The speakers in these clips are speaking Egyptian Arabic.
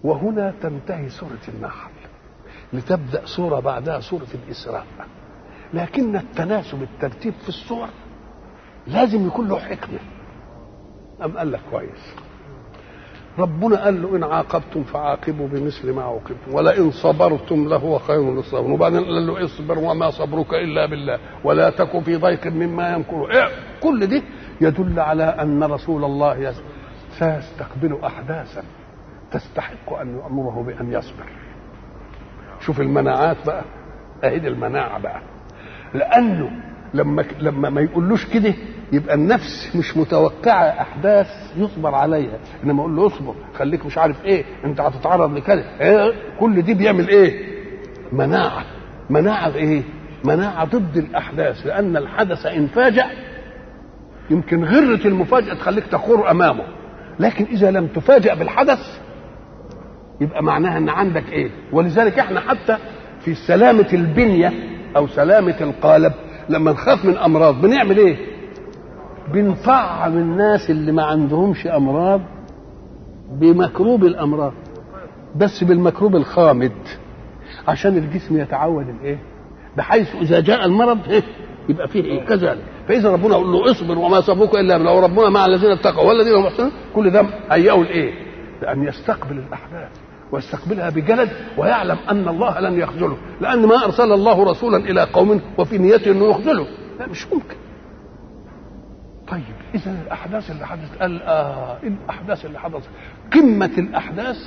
وهنا تنتهي سورة النحل لتبدأ سورة بعدها سورة الإسراء لكن التناسب الترتيب في السور لازم يكون له حكمة أم قال لك كويس ربنا قال له إن عاقبتم فعاقبوا بمثل ما عوقبتم ولئن صبرتم لهو خير للصابرين وبعدين قال له اصبر وما صبرك إلا بالله ولا تك في ضيق مما يمكر إيه؟ كل دي يدل على أن رسول الله سيستقبل أحداثا تستحق أن يأمره بأن يصبر شوف المناعات بقى أهي المناعة بقى لأنه لما لما ما يقولوش كده يبقى النفس مش متوقعه احداث يصبر عليها انما اقول له اصبر خليك مش عارف ايه انت هتتعرض لكذا إيه؟ كل دي بيعمل ايه مناعه مناعه ايه مناعه ضد الاحداث لان الحدث ان فاجأ يمكن غره المفاجاه تخليك تخور امامه لكن اذا لم تفاجأ بالحدث يبقى معناها ان عندك ايه ولذلك احنا حتى في سلامه البنيه او سلامه القالب لما نخاف من امراض بنعمل ايه بنطعم الناس اللي ما عندهمش امراض بمكروب الامراض بس بالمكروب الخامد عشان الجسم يتعود الايه بحيث اذا جاء المرض إيه؟ يبقى فيه ايه كذلك فاذا ربنا يقول له اصبر وما صبرك الا بالله وربنا مع الذين اتقوا والذين هم محسنون كل ده هيئوا الايه لان يستقبل الاحداث ويستقبلها بجلد ويعلم ان الله لن يخذله لان ما ارسل الله رسولا الى قوم وفي نيته انه يخذله لا مش ممكن طيب اذا الاحداث اللي حدثت قال اه الاحداث اللي حدثت قمه الاحداث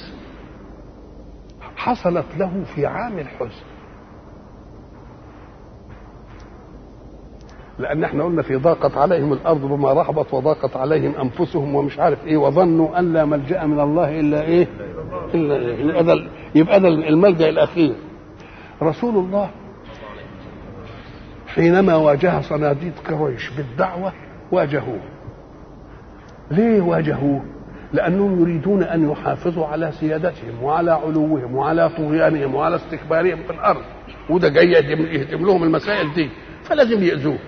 حصلت له في عام الحزن لان احنا قلنا في ضاقت عليهم الارض بما رحبت وضاقت عليهم انفسهم ومش عارف ايه وظنوا ان لا ملجا من الله الا ايه الا إيه؟ يبقى ده يبقى ده الملجا الاخير رسول الله حينما واجه صناديد قريش بالدعوه واجهوه ليه واجهوه لانهم يريدون ان يحافظوا على سيادتهم وعلى علوهم وعلى طغيانهم وعلى استكبارهم في الارض وده جاي يهدم لهم المسائل دي فلازم يأذوه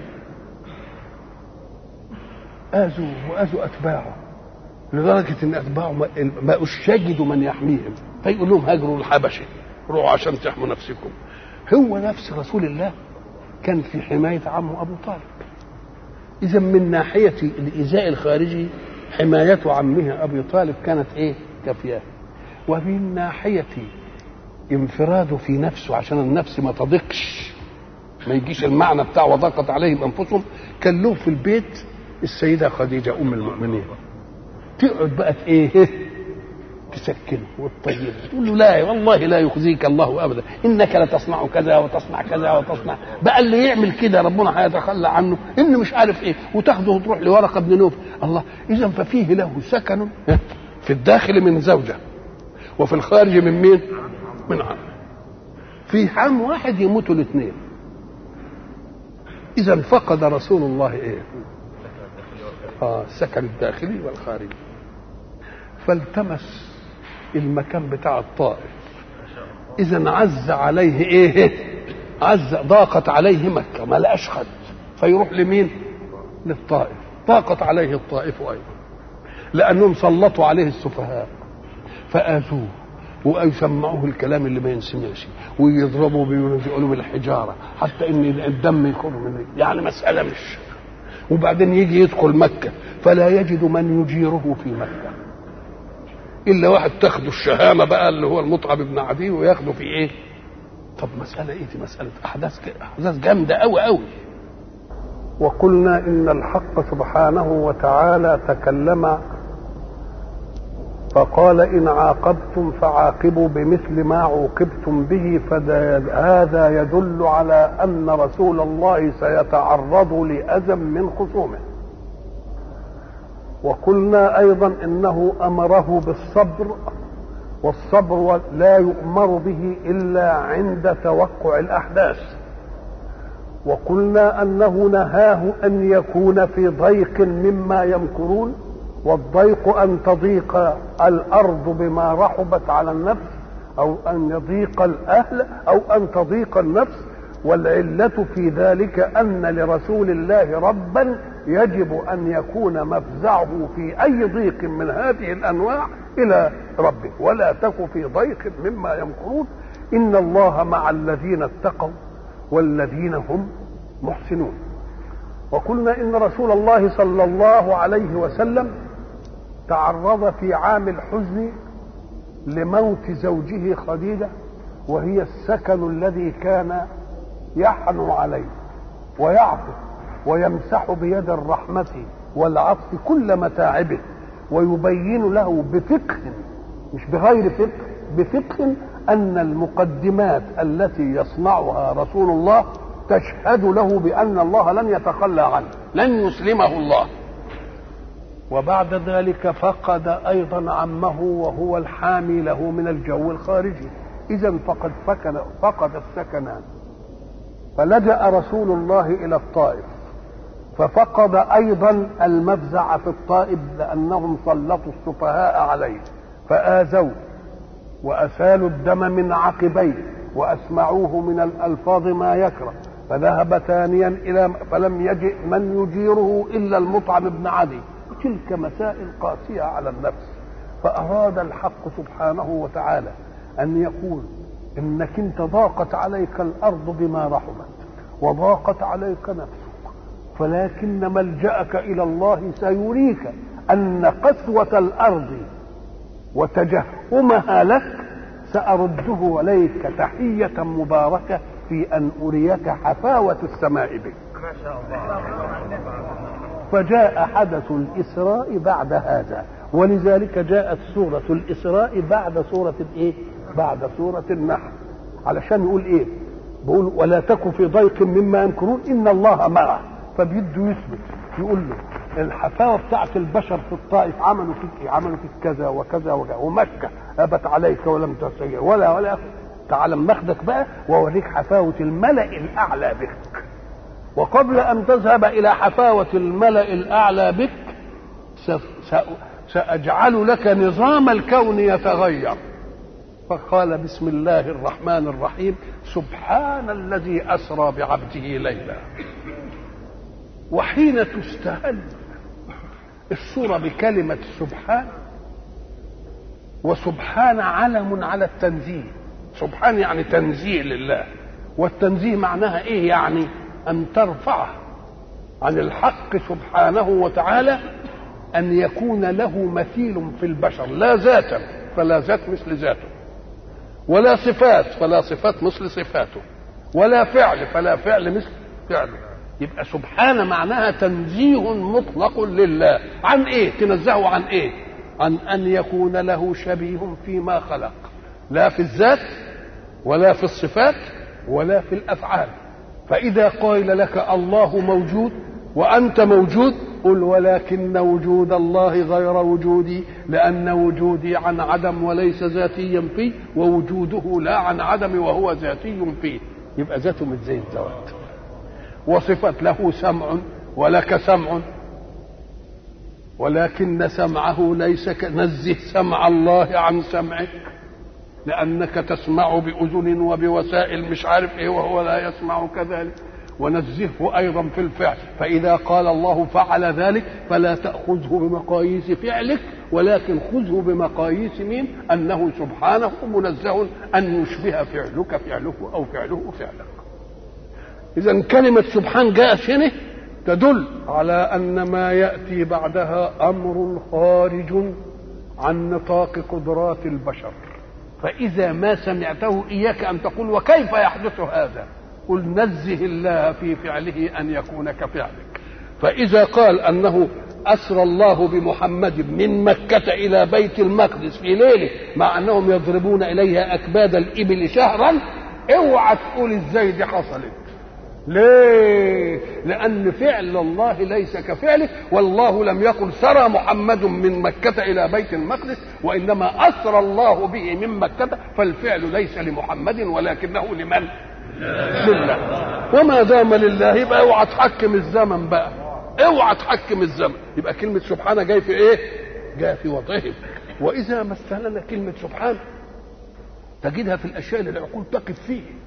آذوا وآذوا أتباعه لدرجة إن أتباعه ما بقوش يجدوا من يحميهم فيقول لهم هاجروا الحبشة روحوا عشان تحموا نفسكم هو نفس رسول الله كان في حماية عمه أبو طالب إذا من ناحية الإيذاء الخارجي حماية عمه أبي طالب كانت إيه كافية ومن ناحية انفراده في نفسه عشان النفس ما تضيقش ما يجيش المعنى بتاع وضاقت عليهم انفسهم كان له في البيت السيده خديجه ام المؤمنين تقعد بقى ايه تسكنه وتطيبه تقول له لا والله لا يخزيك الله ابدا انك لتصنع كذا وتصنع كذا وتصنع بقى اللي يعمل كده ربنا هيتخلى عنه انه مش عارف ايه وتاخده وتروح لورقه بن نوف الله اذا ففيه له سكن في الداخل من زوجه وفي الخارج من مين؟ من عم في عام واحد يموتوا الاثنين اذا فقد رسول الله ايه اه السكن الداخلي والخارجي فالتمس المكان بتاع الطائف اذا عز عليه ايه عز ضاقت عليه مكه ما لقاش خد فيروح لمين للطائف ضاقت عليه الطائف ايضا لانهم سلطوا عليه السفهاء فاذوه ويسمعوه الكلام اللي ما ينسمعش ويضربوا بيقولوا بالحجاره حتى ان الدم يكون من يعني مساله مش وبعدين يجي يدخل مكه فلا يجد من يجيره في مكه الا واحد تاخده الشهامه بقى اللي هو المطعم بن عدي وياخده في ايه؟ طب مساله ايه دي مساله احداث احداث جامده قوي قوي وقلنا ان الحق سبحانه وتعالى تكلم فقال إن عاقبتم فعاقبوا بمثل ما عوقبتم به فهذا يدل على أن رسول الله سيتعرض لأذى من خصومه وقلنا أيضا إنه أمره بالصبر والصبر لا يؤمر به إلا عند توقع الأحداث وقلنا أنه نهاه أن يكون في ضيق مما يمكرون والضيق أن تضيق الأرض بما رحبت على النفس أو أن يضيق الأهل أو أن تضيق النفس والعلة في ذلك أن لرسول الله ربا يجب أن يكون مفزعه في أي ضيق من هذه الأنواع إلى ربه ولا تك في ضيق مما يمكرون إن الله مع الذين اتقوا والذين هم محسنون وقلنا إن رسول الله صلى الله عليه وسلم تعرض في عام الحزن لموت زوجه خديجة وهي السكن الذي كان يحن عليه ويعطف ويمسح بيد الرحمة والعطف كل متاعبه ويبين له بفقه مش بغير فقه بفقه أن المقدمات التي يصنعها رسول الله تشهد له بأن الله لن يتخلى عنه لن يسلمه الله وبعد ذلك فقد أيضا عمه وهو الحامي له من الجو الخارجي إذا فقد فقد, فقد السكنان فلجأ رسول الله إلى الطائف ففقد أيضا المفزع في الطائف لأنهم سلطوا السفهاء عليه فآذوه وأسالوا الدم من عقبيه وأسمعوه من الألفاظ ما يكره فذهب ثانيا إلى فلم يجئ من يجيره إلا المطعم بن عدي تلك مسائل قاسية على النفس فأراد الحق سبحانه وتعالى أن يقول إنك أنت ضاقت عليك الأرض بما رحمت وضاقت عليك نفسك فلكن ملجأك إلى الله سيريك أن قسوة الأرض وتجهمها لك سأرده عليك تحية مباركة في أن أريك حفاوة السماء بك ما شاء الله فجاء حدث الإسراء بعد هذا ولذلك جاءت سورة الإسراء بعد سورة الإيه؟ بعد سورة النحل علشان يقول إيه؟ بيقول ولا تك في ضيق مما يمكرون إن الله معه فبيده يثبت يقول له الحفاوة بتاعت البشر في الطائف عملوا فيك إيه؟ عملوا فيك كذا وكذا وكذا ومكة أبت عليك ولم تستجر ولا ولا تعال ماخدك بقى واوريك حفاوة الملأ الأعلى بك وقبل أن تذهب إلى حفاوة الملأ الأعلى بك سأجعل لك نظام الكون يتغير فقال بسم الله الرحمن الرحيم سبحان الذي أسرى بعبده ليلا وحين تستهل الصورة بكلمة سبحان وسبحان علم على التنزيه سبحان يعني تنزيه لله والتنزيه معناها ايه يعني ان ترفعه عن الحق سبحانه وتعالى ان يكون له مثيل في البشر لا ذاتا فلا ذات مثل ذاته ولا صفات فلا صفات مثل صفاته ولا فعل فلا فعل مثل فعله يبقى سبحان معناها تنزيه مطلق لله عن ايه تنزهه عن ايه عن ان يكون له شبيه فيما خلق لا في الذات ولا في الصفات ولا في الافعال فاذا قيل لك الله موجود وانت موجود قل ولكن وجود الله غير وجودي لان وجودي عن عدم وليس ذاتيا فيه ووجوده لا عن عدم وهو ذاتي فيه يبقى ذاته مش زي الذوات وصفت له سمع ولك سمع ولكن سمعه ليس نزه سمع الله عن سمعك لأنك تسمع بأذن وبوسائل مش عارف إيه وهو لا يسمع كذلك ونزهه أيضا في الفعل فإذا قال الله فعل ذلك فلا تأخذه بمقاييس فعلك ولكن خذه بمقاييس مين أنه سبحانه منزه أن يشبه فعلك فعله أو فعله فعلك إذا كلمة سبحان جاءت هنا تدل على أن ما يأتي بعدها أمر خارج عن نطاق قدرات البشر فإذا ما سمعته إياك أن تقول وكيف يحدث هذا قل نزه الله في فعله أن يكون كفعلك فإذا قال أنه أسرى الله بمحمد من مكة إلى بيت المقدس في ليلة مع أنهم يضربون إليها أكباد الإبل شهرا اوعى تقول ازاي دي حصلت ليه لأن فعل الله ليس كفعله والله لم يقل سرى محمد من مكة إلى بيت المقدس وإنما أسرى الله به من مكة فالفعل ليس لمحمد ولكنه لمن؟ لله وما دام لله يبقى اوعى تحكم الزمن بقى اوعى تحكم الزمن يبقى كلمة سبحانه جاي في ايه؟ جاي في وضعهم وإذا مثلنا كلمة سبحان تجدها في الأشياء اللي العقول تقف فيه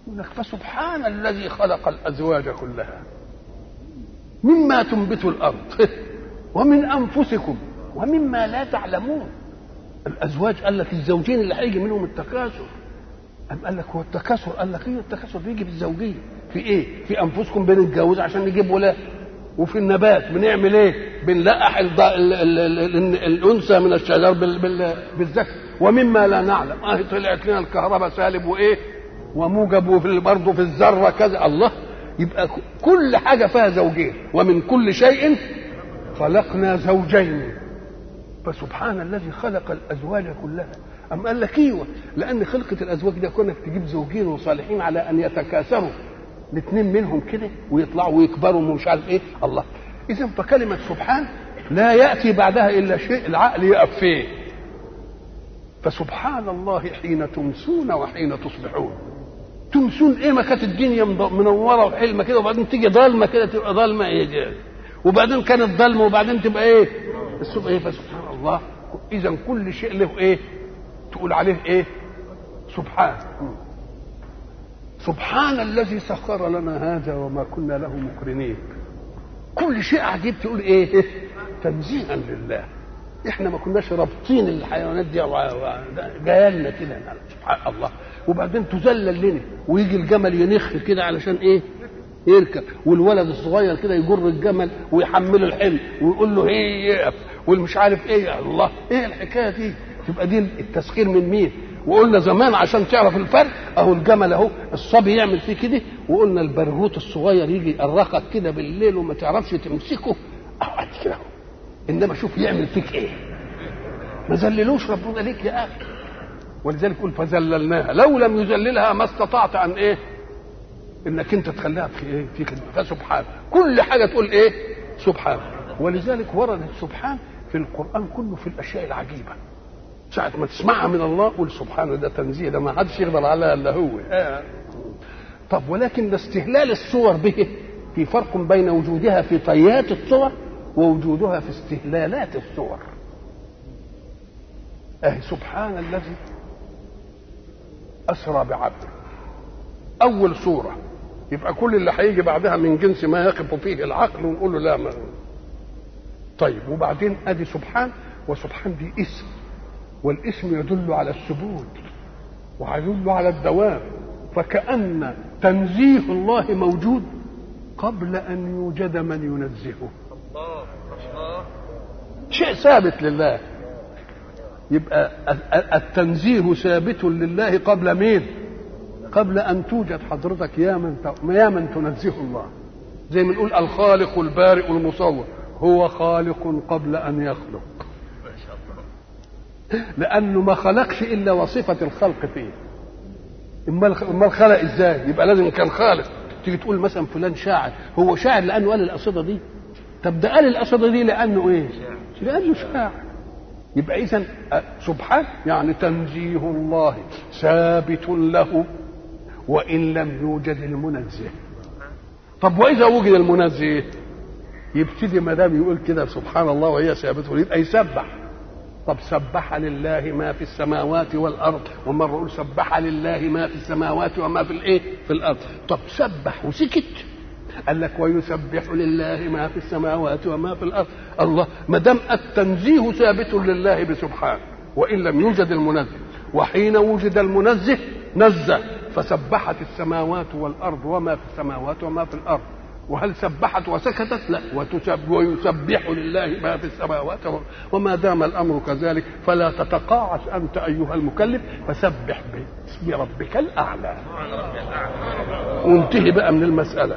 يقول لك فسبحان الذي خلق الازواج كلها مما تنبت الارض ومن انفسكم ومما لا تعلمون الازواج قال لك الزوجين اللي هيجي منهم التكاثر أم قال لك هو التكاثر قال لك ايه التكاثر بيجي في الزوجيه في ايه في انفسكم بنتجوز عشان نجيب ولاد وفي النبات بنعمل ايه بنلقح الض... ال... ال... ال... الانثى من الشجر بال... بال... بالذكر ومما لا نعلم اه طلعت لنا الكهرباء سالب وايه وموجب وفي برضه في الذره كذا الله يبقى كل حاجه فيها زوجين ومن كل شيء خلقنا زوجين فسبحان الذي خلق الازواج كلها أم قال لك ايوه لان خلقه الازواج ده كونك تجيب زوجين وصالحين على ان يتكاثروا الاثنين منهم كده ويطلعوا ويكبروا ومش عارف ايه الله اذا فكلمه سبحان لا ياتي بعدها الا شيء العقل يقف فيه فسبحان الله حين تمسون وحين تصبحون تمسون ايه ما كانت الدنيا منوره وحلمه كده وبعدين تيجي ضلمه كده تبقى ضلمه ايه وبعدين كانت ضلمه وبعدين تبقى ايه الصبح ايه فسبحان الله اذا كل شيء له ايه تقول عليه ايه سبحان سبحان الذي سخر لنا هذا وما كنا له مقرنين كل شيء عجيب تقول ايه تنزيها لله احنا ما كناش رابطين الحيوانات دي جايه لنا كده سبحان الله وبعدين تذلل لنا ويجي الجمل ينخ كده علشان ايه يركب والولد الصغير كده يجر الجمل ويحمله الحمل ويقول له ايه يقف والمش عارف ايه يا الله ايه الحكايه دي تبقى دي التسخير من مين وقلنا زمان عشان تعرف الفرق اهو الجمل اهو الصبي يعمل فيه كده وقلنا البرغوث الصغير يجي يقرقك كده بالليل وما تعرفش تمسكه اهو كده انما شوف يعمل فيك ايه ما ذللوش ربنا ليك يا اخي ولذلك يقول فذللناها لو لم يذللها ما استطعت ان ايه انك انت تخليها في ايه في فسبحان كل حاجه تقول ايه سبحان ولذلك وردت سبحان في القران كله في الاشياء العجيبه ساعة ما تسمعها من الله قول سبحانه ده تنزيه ده ما حدش يقدر عليها الا هو آه. طب ولكن استهلال الصور به في فرق بين وجودها في طيات الصور ووجودها في استهلالات الصور أهي سبحان الذي أسرى بعبده أول صورة يبقى كل اللي هيجي بعدها من جنس ما يقف فيه العقل ونقول له لا ما طيب وبعدين ادي سبحان وسبحان دي اسم والاسم يدل على الثبوت ويدل على الدوام فكأن تنزيه الله موجود قبل أن يوجد من ينزهه شيء ثابت لله يبقى التنزيه ثابت لله قبل مين قبل أن توجد حضرتك يا من يا من تنزه الله زي ما نقول الخالق البارئ المصور هو خالق قبل أن يخلق لانه ما خلقش الا وصفه الخلق فيه امال امال خلق ازاي يبقى لازم كان خالق تيجي تقول مثلا فلان شاعر هو شاعر لانه قال القصيده دي طب ده قال القصيده دي لانه ايه لانه شاعر يبقى اذا سبحان يعني تنزيه الله ثابت له وان لم يوجد المنزه طب واذا وجد المنزه يبتدي ما دام يقول كده سبحان الله وهي ثابته يبقى يسبح طب سبح لله ما في السماوات والارض ومره يقول سبح لله ما في السماوات وما في الايه في الارض طب سبح وسكت قال لك ويسبح لله ما في السماوات وما في الارض الله ما دام التنزيه ثابت لله بسبحان وان لم يوجد المنزه وحين وجد المنزه نزه فسبحت السماوات والارض وما في السماوات وما في الارض وهل سبحت وسكتت؟ لا وتسب ويسبح لله ما في السماوات وما دام الامر كذلك فلا تتقاعس انت ايها المكلف فسبح باسم ربك الاعلى. وانتهي بقى من المساله.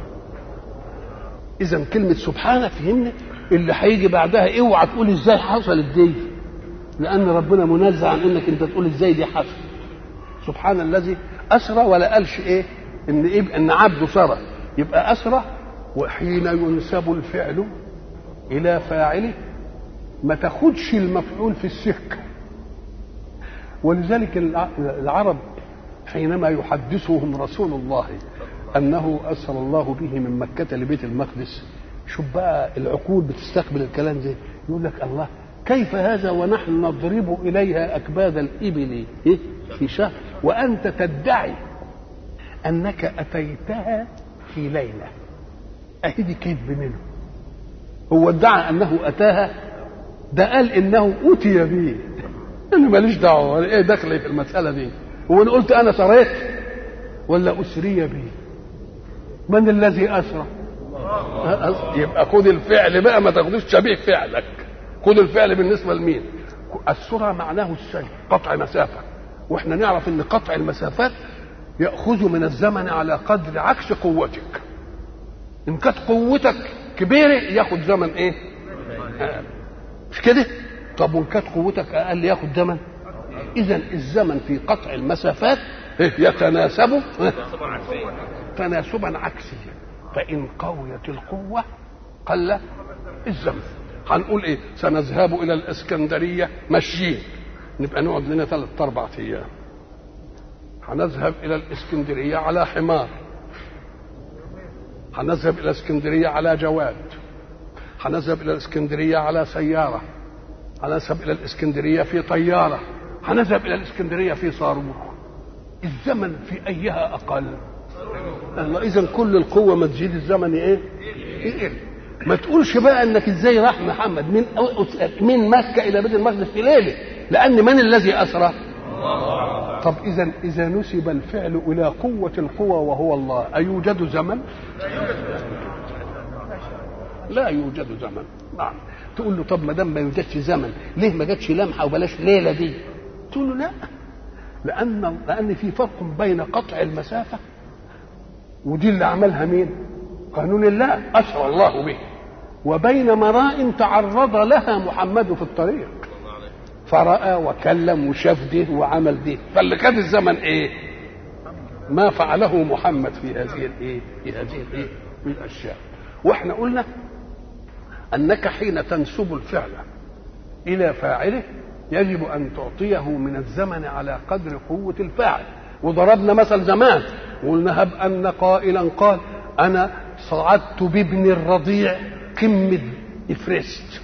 اذا كلمه سبحانه فهمنا اللي هيجي بعدها اوعى تقول ازاي حصلت دي لان ربنا منزه عن انك انت تقول ازاي دي حصل سبحان الذي اسرى ولا قالش ايه ان إيه ان عبده سرى يبقى أسرى وحين ينسب الفعل إلى فاعله ما تاخدش المفعول في السكة ولذلك العرب حينما يحدثهم رسول الله أنه أسر الله به من مكة لبيت المقدس شوف بقى العقول بتستقبل الكلام زي يقول لك الله كيف هذا ونحن نضرب إليها أكباد الإبل إيه؟ في شهر وأنت تدعي انك اتيتها في ليله اهي دي كذب منه هو ادعى انه اتاها ده قال انه اتي به انا ماليش دعوه ايه دخلي في المساله دي هو انا قلت انا سريت ولا اسري بي من الذي اسرى يبقى خد الفعل بقى ما تاخدوش شبيه فعلك خد الفعل بالنسبه لمين السرعه معناه السير قطع مسافه واحنا نعرف ان قطع المسافات ياخذ من الزمن على قدر عكس قوتك ان كانت قوتك كبيره ياخد زمن ايه آه. مش كده طب وان كانت قوتك اقل ياخد زمن اذا الزمن في قطع المسافات يتناسب تناسبا عكسيا فان قويت القوه قل الزمن هنقول ايه سنذهب الى الاسكندريه ماشيين نبقى نقعد لنا ثلاث اربع ايام هنذهب الى الاسكندريه على حمار هنذهب الى الاسكندريه على جواد هنذهب الى الاسكندريه على سياره هنذهب الى الاسكندريه في طياره هنذهب الى الاسكندريه في صاروخ الزمن في ايها اقل الله اذا كل القوه ما تزيد الزمن ايه يقل ما تقولش بقى انك ازاي راح محمد من من مكه الى بيت المقدس في ليله لان من الذي اسرى طب اذا اذا نسب الفعل الى قوه القوى وهو الله ايوجد زمن لا يوجد زمن نعم تقول له طب ما دام ما يوجدش زمن ليه ما جاتش لمحه وبلاش ليله دي تقول له لا لان لان في فرق بين قطع المسافه ودي اللي عملها مين قانون الله اسرى الله به وبين مراء تعرض لها محمد في الطريق فرأى وكلم وشاف ده وعمل ده فاللي خد الزمن ايه ما فعله محمد في هذه الايه في هذه الايه الاشياء واحنا قلنا انك حين تنسب الفعل الى فاعله يجب ان تعطيه من الزمن على قدر قوه الفاعل وضربنا مثل زمان وقلنا هب ان قائلا قال انا صعدت بابن الرضيع قمه افرست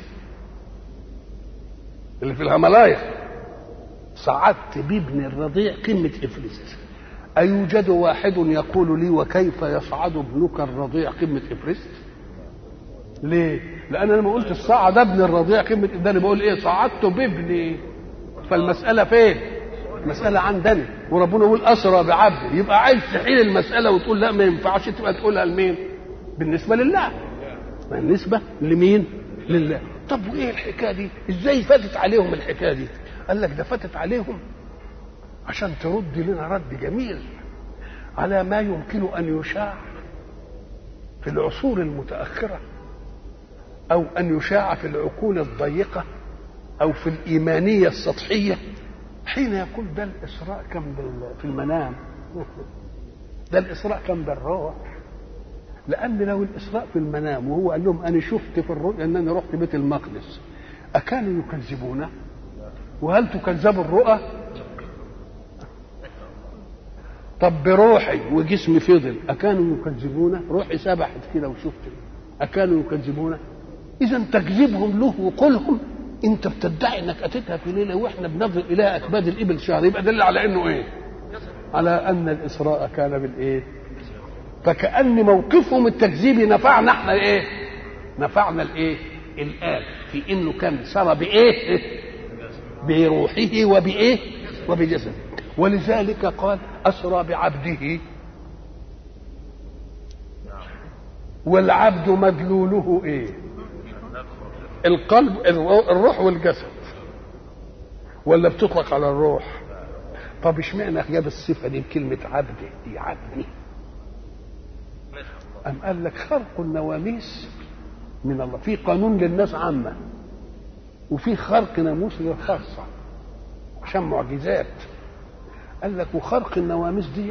اللي في الهملايا صعدت بابن الرضيع قمه افرست أيوجد واحد يقول لي وكيف يصعد ابنك الرضيع قمة إفرست؟ ليه؟ لأن أنا ما قلت صعد ابن الرضيع قمة ده أنا بقول إيه؟ صعدت بابني فالمسألة فين؟ المسألة عندنا وربنا يقول أسرى بعبد يبقى عايز تحيل المسألة وتقول لا ما ينفعش تبقى تقولها لمين؟ بالنسبة لله بالنسبة لمين؟ لله طب وإيه الحكاية دي؟ إزاي فاتت عليهم الحكاية دي؟ قال لك ده فاتت عليهم عشان ترد لنا رد جميل على ما يمكن ان يشاع في العصور المتاخره او ان يشاع في العقول الضيقه او في الايمانيه السطحيه حين يقول ده الاسراء كان في المنام ده الاسراء كان بالروح لان لو الاسراء في المنام وهو قال لهم انا شفت في الرؤيا ان انا رحت بيت المقدس اكانوا يكذبونه وهل تكذب الرؤى طب بروحي وجسمي فضل أكانوا يكذبونه روحي سبحت كده وشفت أكانوا يكذبونه إذا تكذيبهم له وقولهم أنت بتدعي إنك أتيتها في ليلة وإحنا بنظر إلى أكباد الإبل شهر يبقى دل على إنه إيه؟ على أن الإسراء كان بالإيه؟ فكأن موقفهم التكذيبي نفعنا إحنا إيه؟ نفعنا الإيه؟ الآن في إنه كان سرى بإيه؟ بروحه وبإيه؟ وبجسده ولذلك قال أسرى بعبده والعبد مدلوله ايه القلب الروح والجسد ولا بتطلق على الروح طب اشمعنى جاب الصفه دي بكلمه عبده دي عبدي أم قال لك خرق النواميس من الله في قانون للناس عامة وفي خرق ناموس للخاصة عشان معجزات قال لك وخرق النواميس دي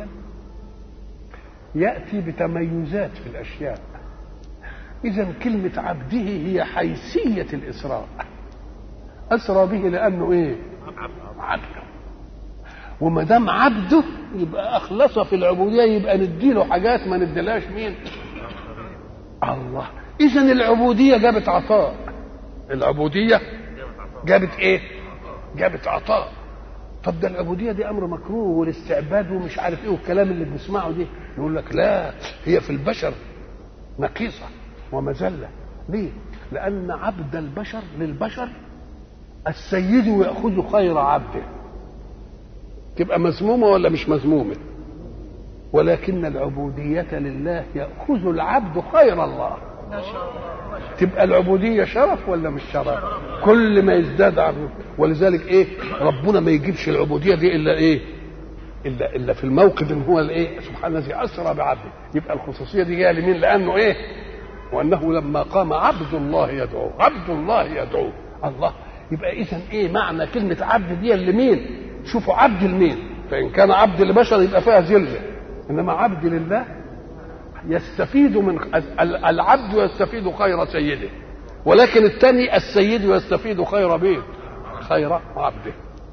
ياتي بتميزات في الاشياء اذا كلمه عبده هي حيثيه الاسراء اسرى به لانه ايه عبده وما دام عبده يبقى اخلص في العبوديه يبقى نديله حاجات ما نديلهاش مين الله اذا العبوديه جابت عطاء العبوديه جابت ايه جابت عطاء طب ده العبوديه دي امر مكروه والاستعباد ومش عارف ايه والكلام اللي بنسمعه دي يقول لك لا هي في البشر نقيصه ومذله ليه؟ لان عبد البشر للبشر السيد ياخذ خير عبده تبقى مذمومه ولا مش مذمومه؟ ولكن العبودية لله يأخذ العبد خير الله تبقى العبودية شرف ولا مش شرف كل ما يزداد عبده ولذلك ايه ربنا ما يجيبش العبودية دي الا ايه الا الا في الموقف ان هو الايه سبحان الذي اسرى بعبده يبقى الخصوصيه دي جايه لمين لانه ايه وانه لما قام عبد الله يدعوه عبد الله يدعوه الله يبقى اذا ايه معنى كلمه عبد دي لمين شوفوا عبد لمين فان كان عبد لبشر يبقى فيها ذله انما عبد لله يستفيد من العبد يستفيد خير سيده ولكن الثاني السيد يستفيد خير بيت خير عبده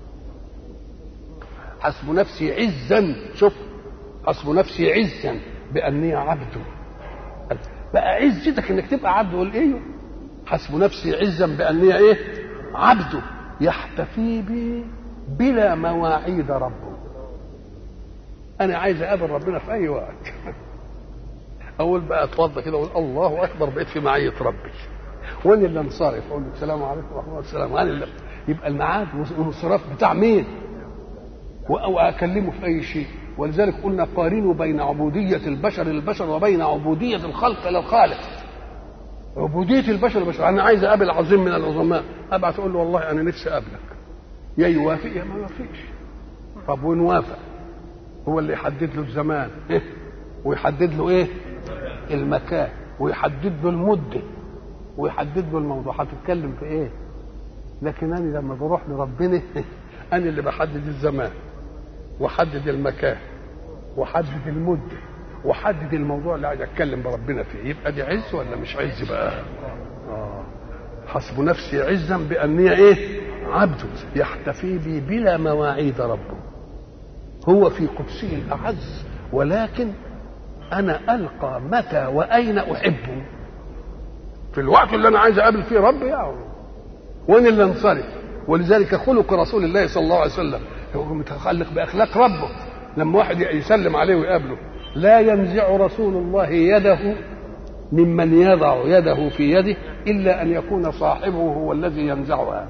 حسب نفسي عزا شوف حسب نفسي عزا باني عبده بقى عزتك انك تبقى عبد ولا ايه حسب نفسي عزا باني ايه عبده يحتفي بي بلا مواعيد ربه انا عايز اقابل ربنا في اي وقت اول بقى اتوضى كده واقول الله اكبر بقيت في معيه ربي وانا اللي انصرف اقول له السلام عليكم ورحمه الله السلام انا اللي يبقى الميعاد والانصراف بتاع مين؟ او اكلمه في اي شيء ولذلك قلنا قارنوا بين عبوديه البشر للبشر وبين عبوديه الخلق للخالق عبوديه البشر للبشر انا عايز اقابل عظيم من العظماء ابعت اقول له والله انا نفسي اقابلك يا يوافق يا ما يوافقش طب ونوافق هو اللي يحدد له الزمان ويحدد له ايه المكان ويحدد له المده ويحدد له الموضوع هتتكلم في ايه لكن انا لما بروح لربنا انا اللي بحدد الزمان واحدد المكان واحدد المده واحدد الموضوع اللي عايز اتكلم بربنا فيه يبقى دي عز ولا مش عز بقى آه. حسب نفسي عزا باني ايه عبد يحتفي بي بلا مواعيد ربه هو في قدسه الاعز ولكن انا القى متى واين احبه في الوقت اللي انا عايز اقابل فيه ربي يعني وانا اللي انصرف ولذلك خلق رسول الله صلى الله عليه وسلم هو متخلق باخلاق ربه لما واحد يسلم عليه ويقابله لا ينزع رسول الله يده ممن يضع يده في يده الا ان يكون صاحبه هو الذي ينزعها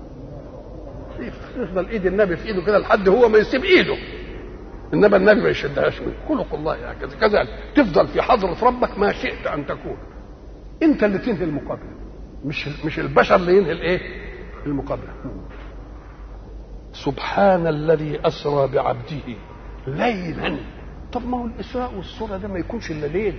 يفضل ايد النبي في ايده كده لحد هو ما يسيب ايده انما النبي ما يشدهاش منه خلق الله هكذا كذلك تفضل في حضره ربك ما شئت ان تكون انت اللي تنهي المقابله مش مش البشر اللي ينهي الايه المقابله سبحان الذي اسرى بعبده ليلا طب ما هو الاسراء والسرى ده ما يكونش الا ليل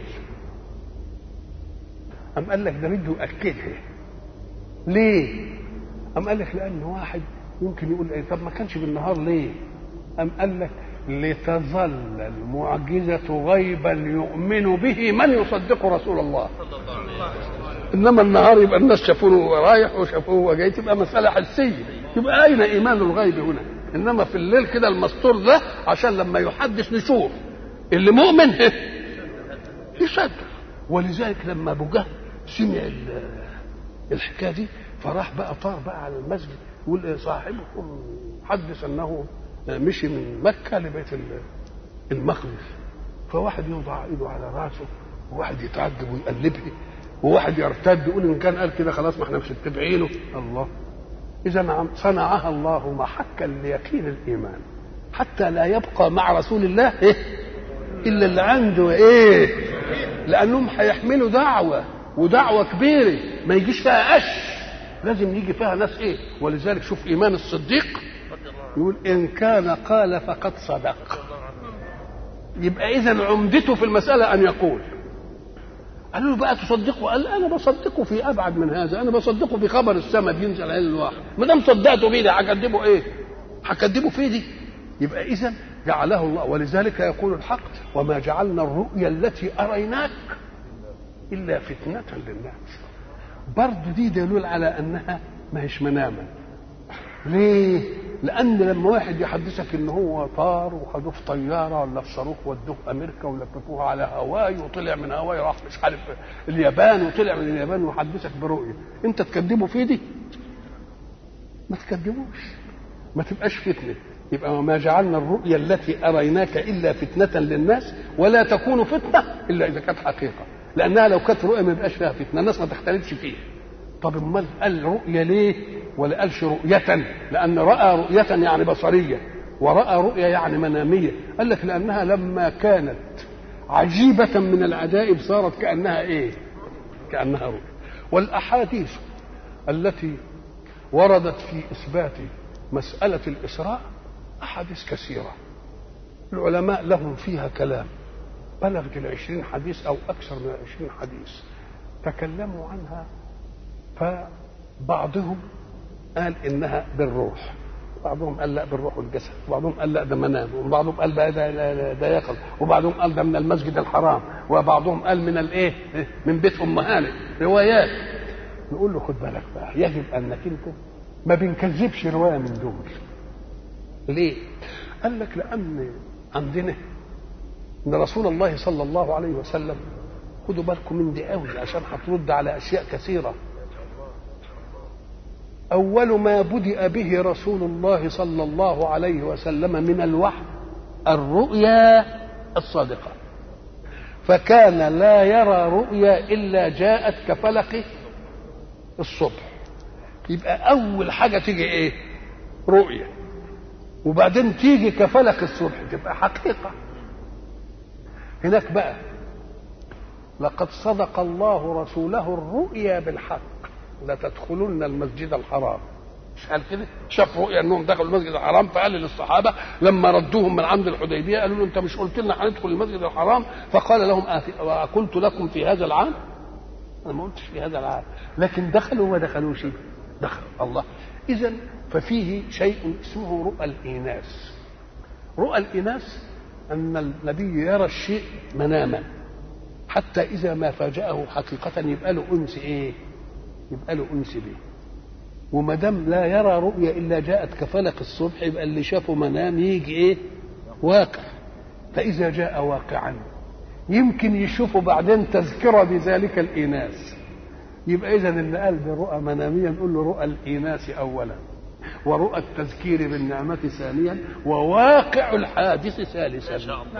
أم قال لك ده بده يأكدها ليه؟ أم قال لك لأن واحد ممكن يقول إيه طب ما كانش بالنهار ليه؟ أم قال لك لتظل المعجزة غيبا يؤمن به من يصدق رسول الله إنما النهار يبقى الناس شافوه رايح وشافوه جاي تبقى مسألة حسية يبقى أين إيمان الغيب هنا؟ إنما في الليل كده المستور ده عشان لما يحدث نشوف اللي مؤمن يصدق ولذلك لما ابو جهل سمع الحكايه دي فراح بقى طار بقى على المسجد يقول صاحبكم حدث انه مشي من مكه لبيت المقدس فواحد يوضع ايده على راسه وواحد يتعجب ويقلبه وواحد يرتد يقول ان كان قال كده خلاص ما احنا مش متبعينه الله اذا صنعها الله محكا ليقين الايمان حتى لا يبقى مع رسول الله إيه؟ الا اللي عنده ايه لانهم هيحملوا دعوه ودعوه كبيره ما يجيش فيها قش لازم يجي فيها ناس ايه ولذلك شوف ايمان الصديق يقول ان كان قال فقد صدق يبقى اذا عمدته في المساله ان يقول قالوا له بقى تصدقه قال انا بصدقه في ابعد من هذا انا بصدقه في خبر السماء بينزل على الواحد ما دام صدقته بيه ده هكذبه ايه هكذبه في دي يبقى اذا جعله الله ولذلك يقول الحق وما جعلنا الرؤيا التي اريناك الا فتنه للناس برضه دي دليل على انها ما هيش مناما ليه لان لما واحد يحدثك ان هو طار وخدوه في طياره ولا في صاروخ ودوه امريكا ولففوه على هواي وطلع من هواي راح مش عارف اليابان وطلع من اليابان ويحدثك برؤيه انت تكذبه في دي ما تكذبوش ما تبقاش فتنه يبقى وما جعلنا الرؤيا التي أريناك إلا فتنة للناس ولا تكون فتنة إلا إذا كانت حقيقة لأنها لو كانت رؤيا ما يبقاش فيها فتنة الناس ما تختلفش فيها طب امال قال رؤيا ليه ولا قالش رؤية لأن رأى رؤية يعني بصرية ورأى رؤيا يعني منامية قال لك لأنها لما كانت عجيبة من العجائب صارت كأنها إيه كأنها رؤيا والأحاديث التي وردت في إثبات مسألة الإسراء أحاديث كثيرة العلماء لهم فيها كلام بلغت العشرين حديث أو أكثر من العشرين حديث تكلموا عنها فبعضهم قال إنها بالروح بعضهم قال لا بالروح والجسد وبعضهم قال لا ده منام وبعضهم قال ده ده, ده يقظ وبعضهم قال ده من المسجد الحرام وبعضهم قال من الايه من بيت ام هانئ روايات نقول له خد بالك بقى يجب انك انت ما بنكذبش روايه من دول ليه قال لك لان عندنا ان رسول الله صلى الله عليه وسلم خدوا بالكم من دي قوي عشان هترد على اشياء كثيره أول ما بدأ به رسول الله صلى الله عليه وسلم من الوحي الرؤيا الصادقة فكان لا يرى رؤيا إلا جاءت كفلق الصبح يبقى أول حاجة تيجي إيه رؤيا وبعدين تيجي كفلق الصبح تبقى حقيقة هناك بقى لقد صدق الله رسوله الرؤيا بالحق لتدخلن المسجد الحرام مش قال كده شاف رؤيا انهم دخلوا المسجد الحرام فقال للصحابه لما ردوهم من عند الحديبيه قالوا له انت مش قلت لنا هندخل المسجد الحرام فقال لهم اقلت لكم في هذا العام انا ما قلتش في هذا العام لكن دخلوا وما دخلوش دخلوا الله اذا ففيه شيء اسمه رؤى الاناث رؤى الاناث ان النبي يرى الشيء مناما حتى اذا ما فاجاه حقيقه يبقى له انس ايه يبقى له انس به وما دام لا يرى رؤيا الا جاءت كفلق الصبح يبقى اللي شافه منام يجي ايه واقع فاذا جاء واقعا يمكن يشوفه بعدين تذكره بذلك الاناث يبقى اذا اللي قال برؤى مناميه نقول له رؤى الاناث اولا ورؤى التذكير بالنعمة ثانيا وواقع الحادث ثالثا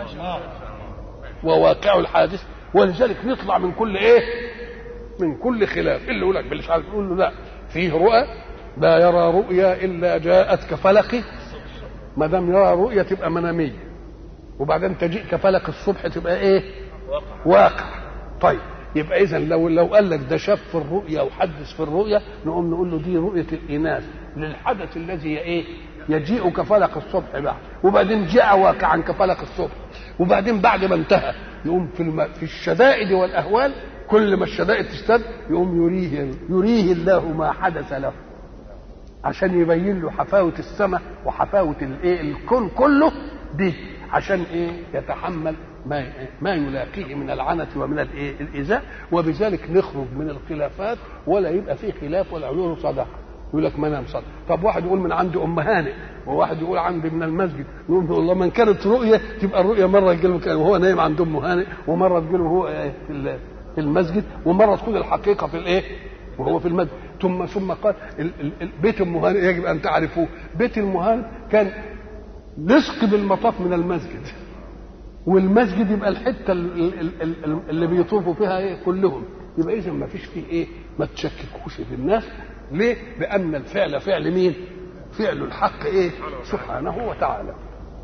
وواقع الحادث ولذلك نطلع من كل ايه من كل خلاف اللي يقول لك باللي مش عارف يقول له لا فيه رؤى لا يرى رؤيا الا جاءت كفلق ما دام يرى رؤيا تبقى مناميه وبعدين تجيء كفلق الصبح تبقى ايه واقع طيب يبقى اذا لو لو قال لك ده شاف في الرؤيا وحدث في الرؤيا نقوم نقول له دي رؤيه الاناث للحدث الذي ايه يجيء كفلق الصبح بعد وبعدين جاء واقعا كفلق الصبح وبعدين بعد ما انتهى يقوم في الم... في الشدائد والاهوال كل ما الشدائد تشتد يقوم يريه يريه الله ما حدث له عشان يبين له حفاوة السماء وحفاوة الايه الكون كله دي عشان ايه يتحمل ما ما يلاقيه من العنة ومن الايه الايذاء وبذلك نخرج من الخلافات ولا يبقى فيه خلاف ولا يقولوا صدقه يقول لك منام صدق طب واحد يقول من عند ام هانئ وواحد يقول عندي من المسجد يقول والله من كانت رؤيه تبقى الرؤيه مره تجي له وهو نايم عند ام هانئ ومره تجي له وهو في في المسجد ومره تكون الحقيقه في الايه وهو في المسجد ثم ثم قال ال ال بيت ام هانئ يجب ان تعرفوه بيت ام هانئ كان لصق بالمطاف من المسجد والمسجد يبقى الحته اللي بيطوفوا فيها ايه كلهم يبقى اذا ما فيش فيه ايه ما تشككوش في الناس ليه؟ لأن الفعل فعل مين؟ فعل الحق إيه؟ سبحانه وتعالى.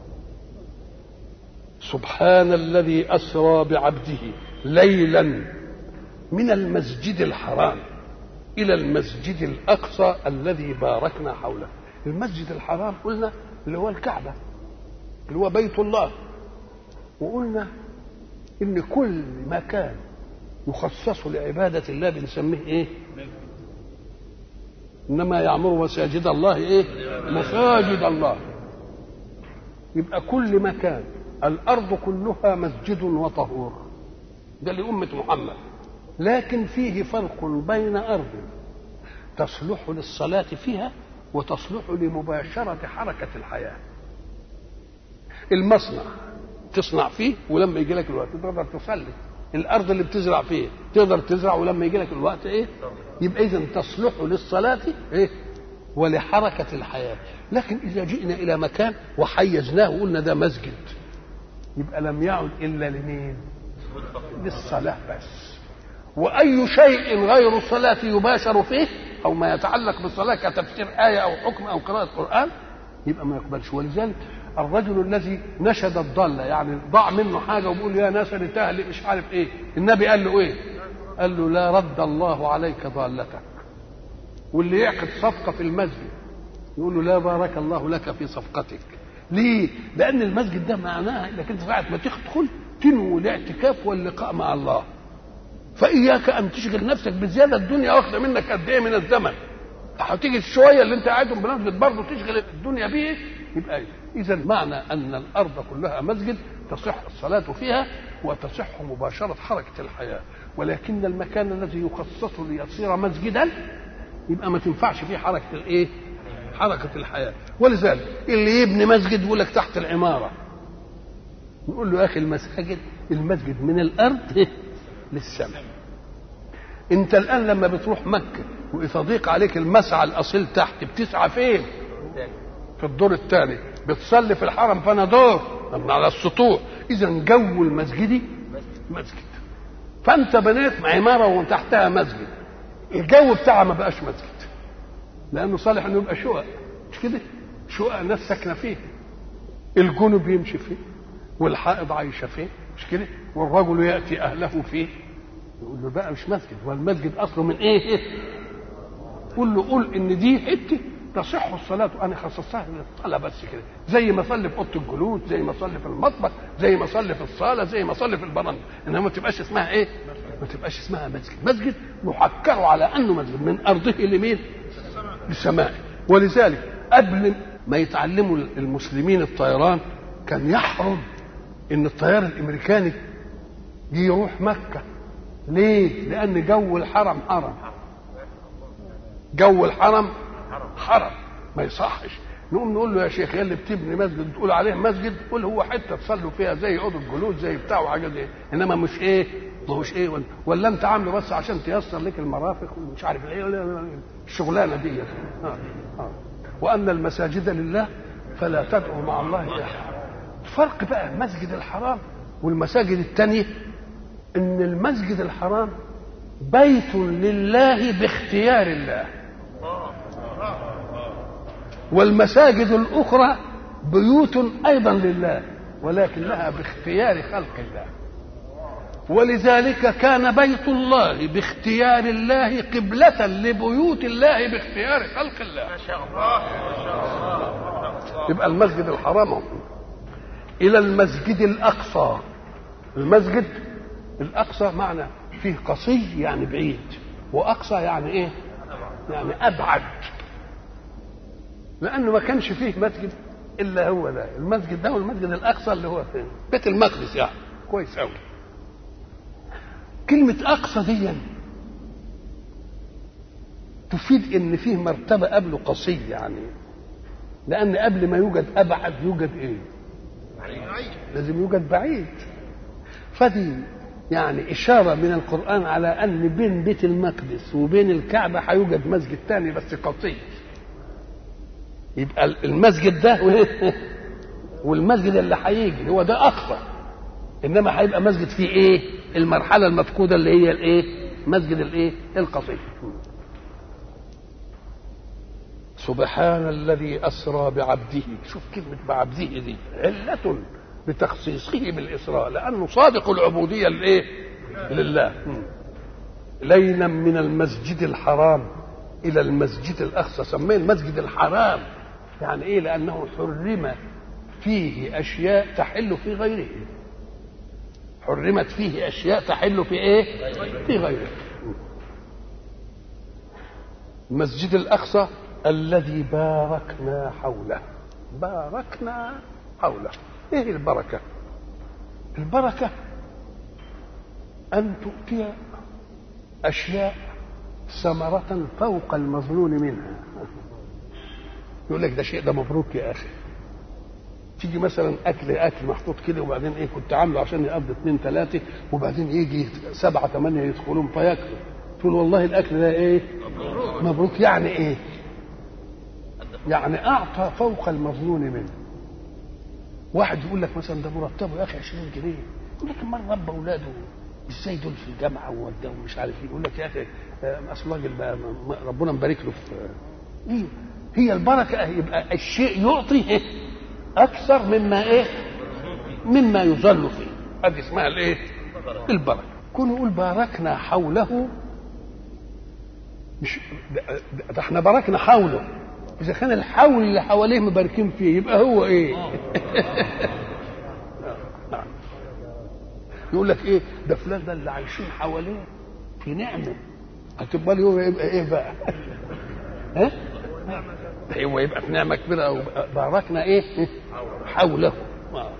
سبحان الذي أسرى بعبده ليلا من المسجد الحرام إلى المسجد الأقصى الذي باركنا حوله. المسجد الحرام قلنا اللي هو الكعبة اللي هو بيت الله وقلنا إن كل مكان يخصص لعبادة الله بنسميه إيه؟ انما يعمر مساجد الله ايه مساجد الله يبقى كل مكان الارض كلها مسجد وطهور ده لأمة محمد لكن فيه فرق بين أرض تصلح للصلاة فيها وتصلح لمباشرة حركة الحياة المصنع تصنع فيه ولما يجي لك الوقت تقدر تصلي الارض اللي بتزرع فيه تقدر تزرع ولما يجي لك الوقت ايه يبقى اذا تصلح للصلاه ايه ولحركة الحياة لكن إذا جئنا إلى مكان وحيزناه وقلنا ده مسجد يبقى لم يعد إلا لمين للصلاة بس وأي شيء غير الصلاة يباشر فيه أو ما يتعلق بالصلاة كتفسير آية أو حكم أو قراءة قرآن يبقى ما يقبلش ولذلك الرجل الذي نشد الضالة يعني ضاع منه حاجة وبيقول يا ناس تهلي مش عارف إيه النبي قال له إيه قال له لا رد الله عليك ضالتك واللي يعقد صفقة في المسجد يقول له لا بارك الله لك في صفقتك ليه؟ لأن المسجد ده معناها إنك أنت ساعة ما تدخل تنوي الاعتكاف واللقاء مع الله فإياك أن تشغل نفسك بزيادة الدنيا واخدة منك قد إيه من الزمن هتيجي الشوية اللي أنت قاعدهم بمسجد برضه تشغل الدنيا بيه يبقى إيه؟ إذا معنى أن الأرض كلها مسجد تصح الصلاة فيها وتصح مباشرة حركة الحياة ولكن المكان الذي يخصص ليصير مسجدا يبقى ما تنفعش فيه حركة الإيه؟ حركة الحياة ولذلك اللي يبني مسجد يقول لك تحت العمارة نقول له يا أخي المساجد المسجد من الأرض للسماء انت الان لما بتروح مكه ويضيق عليك المسعى الاصيل تحت بتسعى فين في الدور الثاني بتصلي في الحرم فانا دور من على السطوح اذا جو المسجد مسجد فانت بنيت عماره وتحتها مسجد الجو بتاعها ما بقاش مسجد لانه صالح انه يبقى شقق مش كده شقق ناس ساكنه فيه الجنوب يمشي فيه والحائض عايشه فيه مش كده والرجل ياتي اهله فيه يقول له بقى مش مسجد والمسجد اصله من ايه قول له قول ان دي حته تصح الصلاة أنا خصصتها للصلاة بس كده زي ما أصلي في أوضة الجلوس زي ما أصلي في المطبخ زي ما أصلي في الصالة زي ما أصلي في البرندة إنما ما تبقاش اسمها إيه؟ ما تبقاش اسمها مسجد مسجد نحكر على أنه مسجد من أرضه لمين؟ للسماء ولذلك قبل ما يتعلموا المسلمين الطيران كان يحرم ان الطيار الامريكاني يروح مكه ليه لان جو الحرم حرم جو الحرم حرم ما يصحش نقوم نقول له يا شيخ يا اللي بتبني مسجد تقول عليه مسجد قول هو حته تصلوا فيها زي اوضه الجلوس زي بتاع وحاجات زي انما مش ايه ما هوش ايه ولا, ولا انت عامله بس عشان تيسر لك المرافق ومش عارف ايه الشغلانه دي آه. آه. وان المساجد لله فلا تدعوا مع الله احد فرق بقى المسجد الحرام والمساجد التانية ان المسجد الحرام بيت لله باختيار الله والمساجد الاخرى بيوت ايضا لله ولكنها باختيار خلق الله ولذلك كان بيت الله باختيار الله قبلة لبيوت الله باختيار خلق الله ما شاء الله يبقى المسجد الحرام الى المسجد الاقصى المسجد الاقصى معنى فيه قصي يعني بعيد واقصى يعني ايه يعني ابعد لانه ما كانش فيه مسجد الا هو ده المسجد ده والمسجد الاقصى اللي هو فين بيت المقدس يعني كويس قوي كلمة أقصى دي تفيد إن فيه مرتبة قبله قصي يعني لأن قبل ما يوجد أبعد يوجد إيه؟ لازم يوجد بعيد فدي يعني إشارة من القرآن على أن بين بيت المقدس وبين الكعبة هيوجد مسجد تاني بس قصي يبقى المسجد ده والمسجد اللي هيجي هو ده أقصى إنما هيبقى مسجد فيه إيه؟ المرحلة المفقودة اللي هي الإيه؟ مسجد الإيه؟ القصي سبحان الذي أسرى بعبده شوف كلمة بعبده دي علة لتخصيصه بالإسراء لأنه صادق العبودية لإيه؟ لله ليلا من المسجد الحرام إلى المسجد الأقصى سميه المسجد الحرام يعني إيه لأنه حرم فيه أشياء تحل في غيره حرمت فيه أشياء تحل في إيه؟ في غيره المسجد الأقصى الذي باركنا حوله باركنا حوله ايه البركه البركه ان تؤتي اشياء ثمرة فوق المظنون منها يقول لك ده شيء ده مبروك يا اخي تيجي مثلا اكل اكل محطوط كده وبعدين ايه كنت عامله عشان يقضي اثنين ثلاثه وبعدين يجي سبعه ثمانيه يدخلون فياكلوا تقول والله الاكل ده ايه مبروك يعني ايه يعني اعطى فوق المظنون منه واحد يقول لك مثلا ده مرتبه يا اخي 20 جنيه يقول لك امال رب اولاده ازاي دول في الجامعه ووداهم مش عارف ايه يقول لك يا اخي آه، اصل راجل بقى م- م- ربنا مبارك له في ايه هي البركه يبقى الشيء يعطي إيه؟ اكثر مما ايه مما يظل فيه هذه اسمها الايه البركه كون يقول باركنا حوله مش ده, ده- ده احنا باركنا حوله اذا كان الحول اللي حواليه مباركين فيه يبقى هو ايه نعم. يقول لك ايه ده فلان ده اللي عايشين حواليه في نعمه هتبقى له هو يبقى ايه بقى ها هو يبقى في نعمه كبيره أو باركنا ايه حوله آه.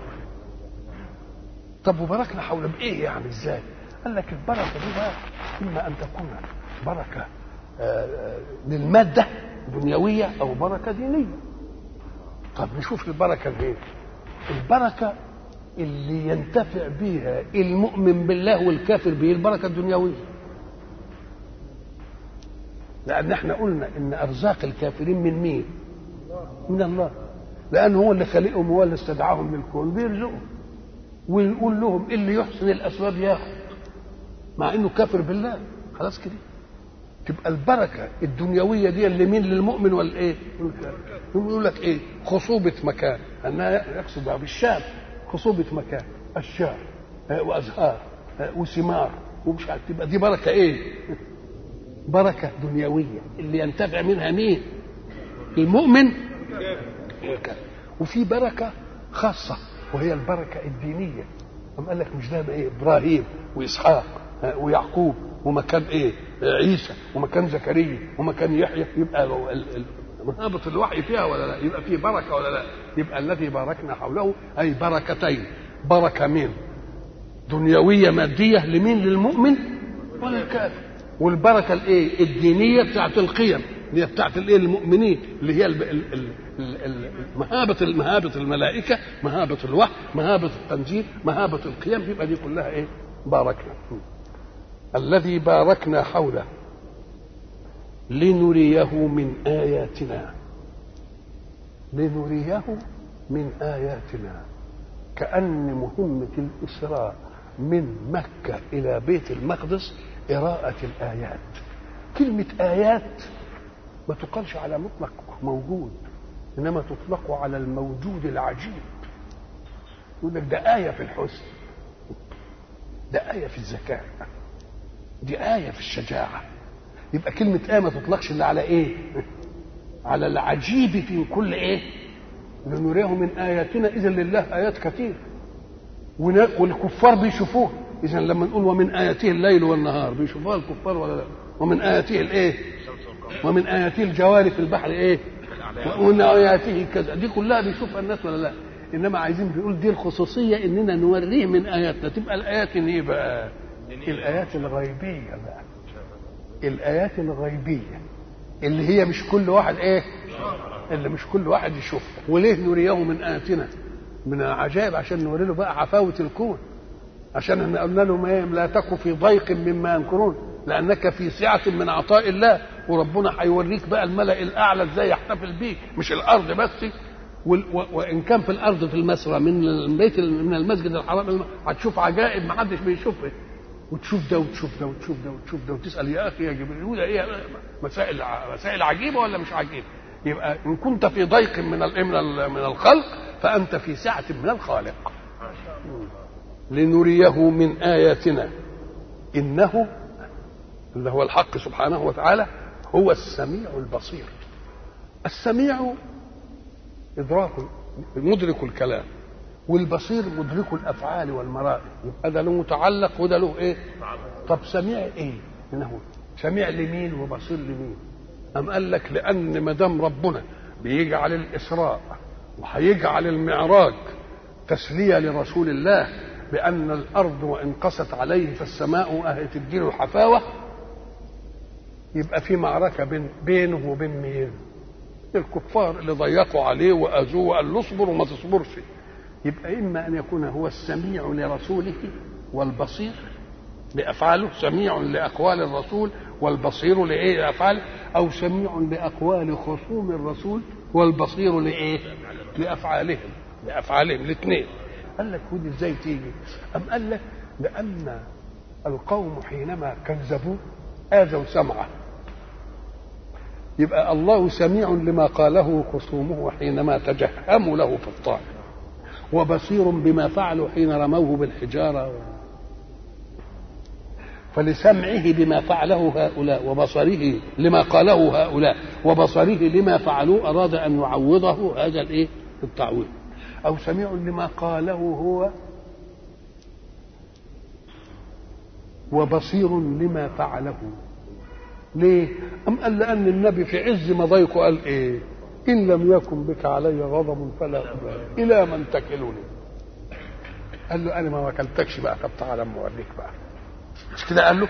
طب وباركنا حوله بايه يعني ازاي قال لك البركه دي بقى اما ان تكون بركه آه، آه، للماده دنيويه او بركه دينيه طب نشوف البركه الايه البركه اللي ينتفع بها المؤمن بالله والكافر به البركه الدنيويه لان احنا قلنا ان ارزاق الكافرين من مين من الله لان هو اللي خلقهم هو اللي استدعاهم للكون بيرزقهم ويقول لهم اللي يحسن الاسباب ياخذ مع انه كافر بالله خلاص كده تبقى البركه الدنيويه دي اللي مين للمؤمن ولا ايه يقول لك ايه خصوبه مكان انها يقصد بها بالشام خصوبه مكان اشجار آه، وازهار آه، وثمار ومش عارف تبقى دي بركه ايه بركه دنيويه اللي ينتفع منها مين المؤمن والكافر وفي بركه خاصه وهي البركه الدينيه أم قال لك مش ده بقى ايه ابراهيم واسحاق آه، ويعقوب ومكان ايه آه، عيسى ومكان زكريا ومكان يحيى يبقى ال- ال- منابط الوحي فيها ولا لا يبقى فيه بركه ولا لا يبقى الذي باركنا حوله اي بركتين بركه مين دنيويه ماديه لمين للمؤمن وللكافر والبركه الايه الدينيه بتاعت القيم اللي هي بتاعت الايه المؤمنين اللي هي ال- ال- ال- ال- ال- مهابه مهابه الملائكه مهابه الوحي مهابه التنزيل مهابه القيم يبقى دي كلها ايه باركنا الذي باركنا حوله لنريه من اياتنا لنريه من اياتنا كأن مهمة الإسراء من مكة إلى بيت المقدس قراءة الآيات كلمة آيات ما تقالش على مطلق موجود إنما تطلق على الموجود العجيب يقول لك ده آية في الحسن ده آية في الذكاء دي آية في الشجاعة يبقى كلمة آية ما تطلقش إلا على إيه؟ على العجيب في كل إيه؟ لنريه من آياتنا إذا لله آيات كثير ون- والكفار بيشوفوه إذا لما نقول ومن آياته الليل والنهار بيشوفوها الكفار ولا لا؟ ومن آياته الإيه؟ ومن آياته الجوار في البحر إيه؟ ومن آياته كذا دي كلها بيشوفها الناس ولا لا؟ إنما عايزين بيقول دي الخصوصية إننا نوريه من آياتنا تبقى الآيات إيه بقى؟ الآيات الغيبية بقى الآيات الغيبية اللي هي مش كل واحد إيه؟ اللي مش كل واحد يشوفها وليه نريه من آياتنا من العجائب عشان نوري له بقى عفاوة الكون عشان احنا قلنا لهم ايه لا تك في ضيق مما ينكرون لانك في سعه من عطاء الله وربنا هيوريك بقى الملا الاعلى ازاي يحتفل بيك مش الارض بس وال- و- وان كان في الارض في المسرى من البيت من المسجد الحرام هتشوف عجائب ما حدش بيشوفها وتشوف ده وتشوف ده وتشوف ده وتشوف ده وتسال يا اخي يا جبريل ده ايه مسائل ع- مسائل عجيبه ولا مش عجيبه؟ يبقى ان كنت في ضيق من ال- من ال- من الخلق فانت في سعه من الخالق. لنريه من اياتنا انه اللي هو الحق سبحانه وتعالى هو السميع البصير. السميع ادراك مدرك الكلام والبصير مدرك الافعال والمرائي يبقى ده له متعلق وده له ايه طب سميع ايه انه سميع لمين وبصير لمين ام قال لك لان ما دام ربنا بيجعل الاسراء وهيجعل المعراج تسليه لرسول الله بان الارض وان قست عليه فالسماء اهي تديله حفاوه يبقى في معركه بين بينه وبين مين الكفار اللي ضيقوا عليه واذوه وقال له اصبر وما تصبرش يبقى اما ان يكون هو السميع لرسوله والبصير لافعاله سميع لاقوال الرسول والبصير لايه افعاله او سميع لاقوال خصوم الرسول والبصير لايه لافعالهم لافعالهم الاثنين قال لك ودي ازاي تيجي ام قال لك لان القوم حينما كذبوه اذوا سمعه يبقى الله سميع لما قاله خصومه حينما تجهموا له في الطاعه وبصير بما فعلوا حين رموه بالحجاره فلسمعه بما فعله هؤلاء وبصره لما قاله هؤلاء وبصره لما فعلوه اراد ان يعوضه هذا الايه التعويض او سميع لما قاله هو وبصير لما فعله ليه ام قال لان النبي في عز مضيقه قال ايه ان لم يكن بك علي غضب فلا أبالي الى من تكلني قال له انا ما وكلتكش بقى طب تعالى اما اوريك بقى مش كده قال له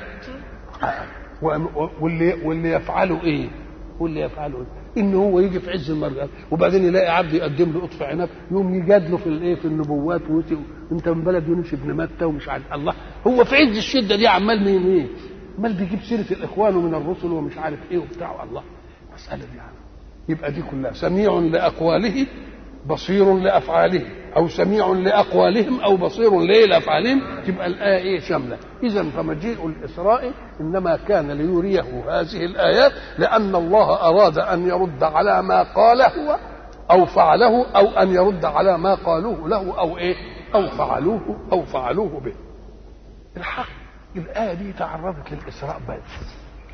واللي واللي يفعله ايه واللي يفعله ايه ان هو يجي في عز المرأة وبعدين يلاقي عبد يقدم له قطف عنب يوم يجادله في الايه في النبوات وانت من بلد يونس ابن متى ومش عارف الله هو في عز الشده دي عمال مين ايه عمال بيجيب سيره الاخوان ومن الرسل ومش عارف ايه وبتاع الله مساله دي يعني يبقى دي كلها سميع لاقواله بصير لافعاله او سميع لاقوالهم او بصير ليه لافعالهم تبقى الايه ايه شامله اذا فمجيء الاسراء انما كان ليريه هذه الايات لان الله اراد ان يرد على ما قاله او فعله او ان يرد على ما قالوه له او ايه او فعلوه او فعلوه به الحق الايه دي تعرضت للاسراء بس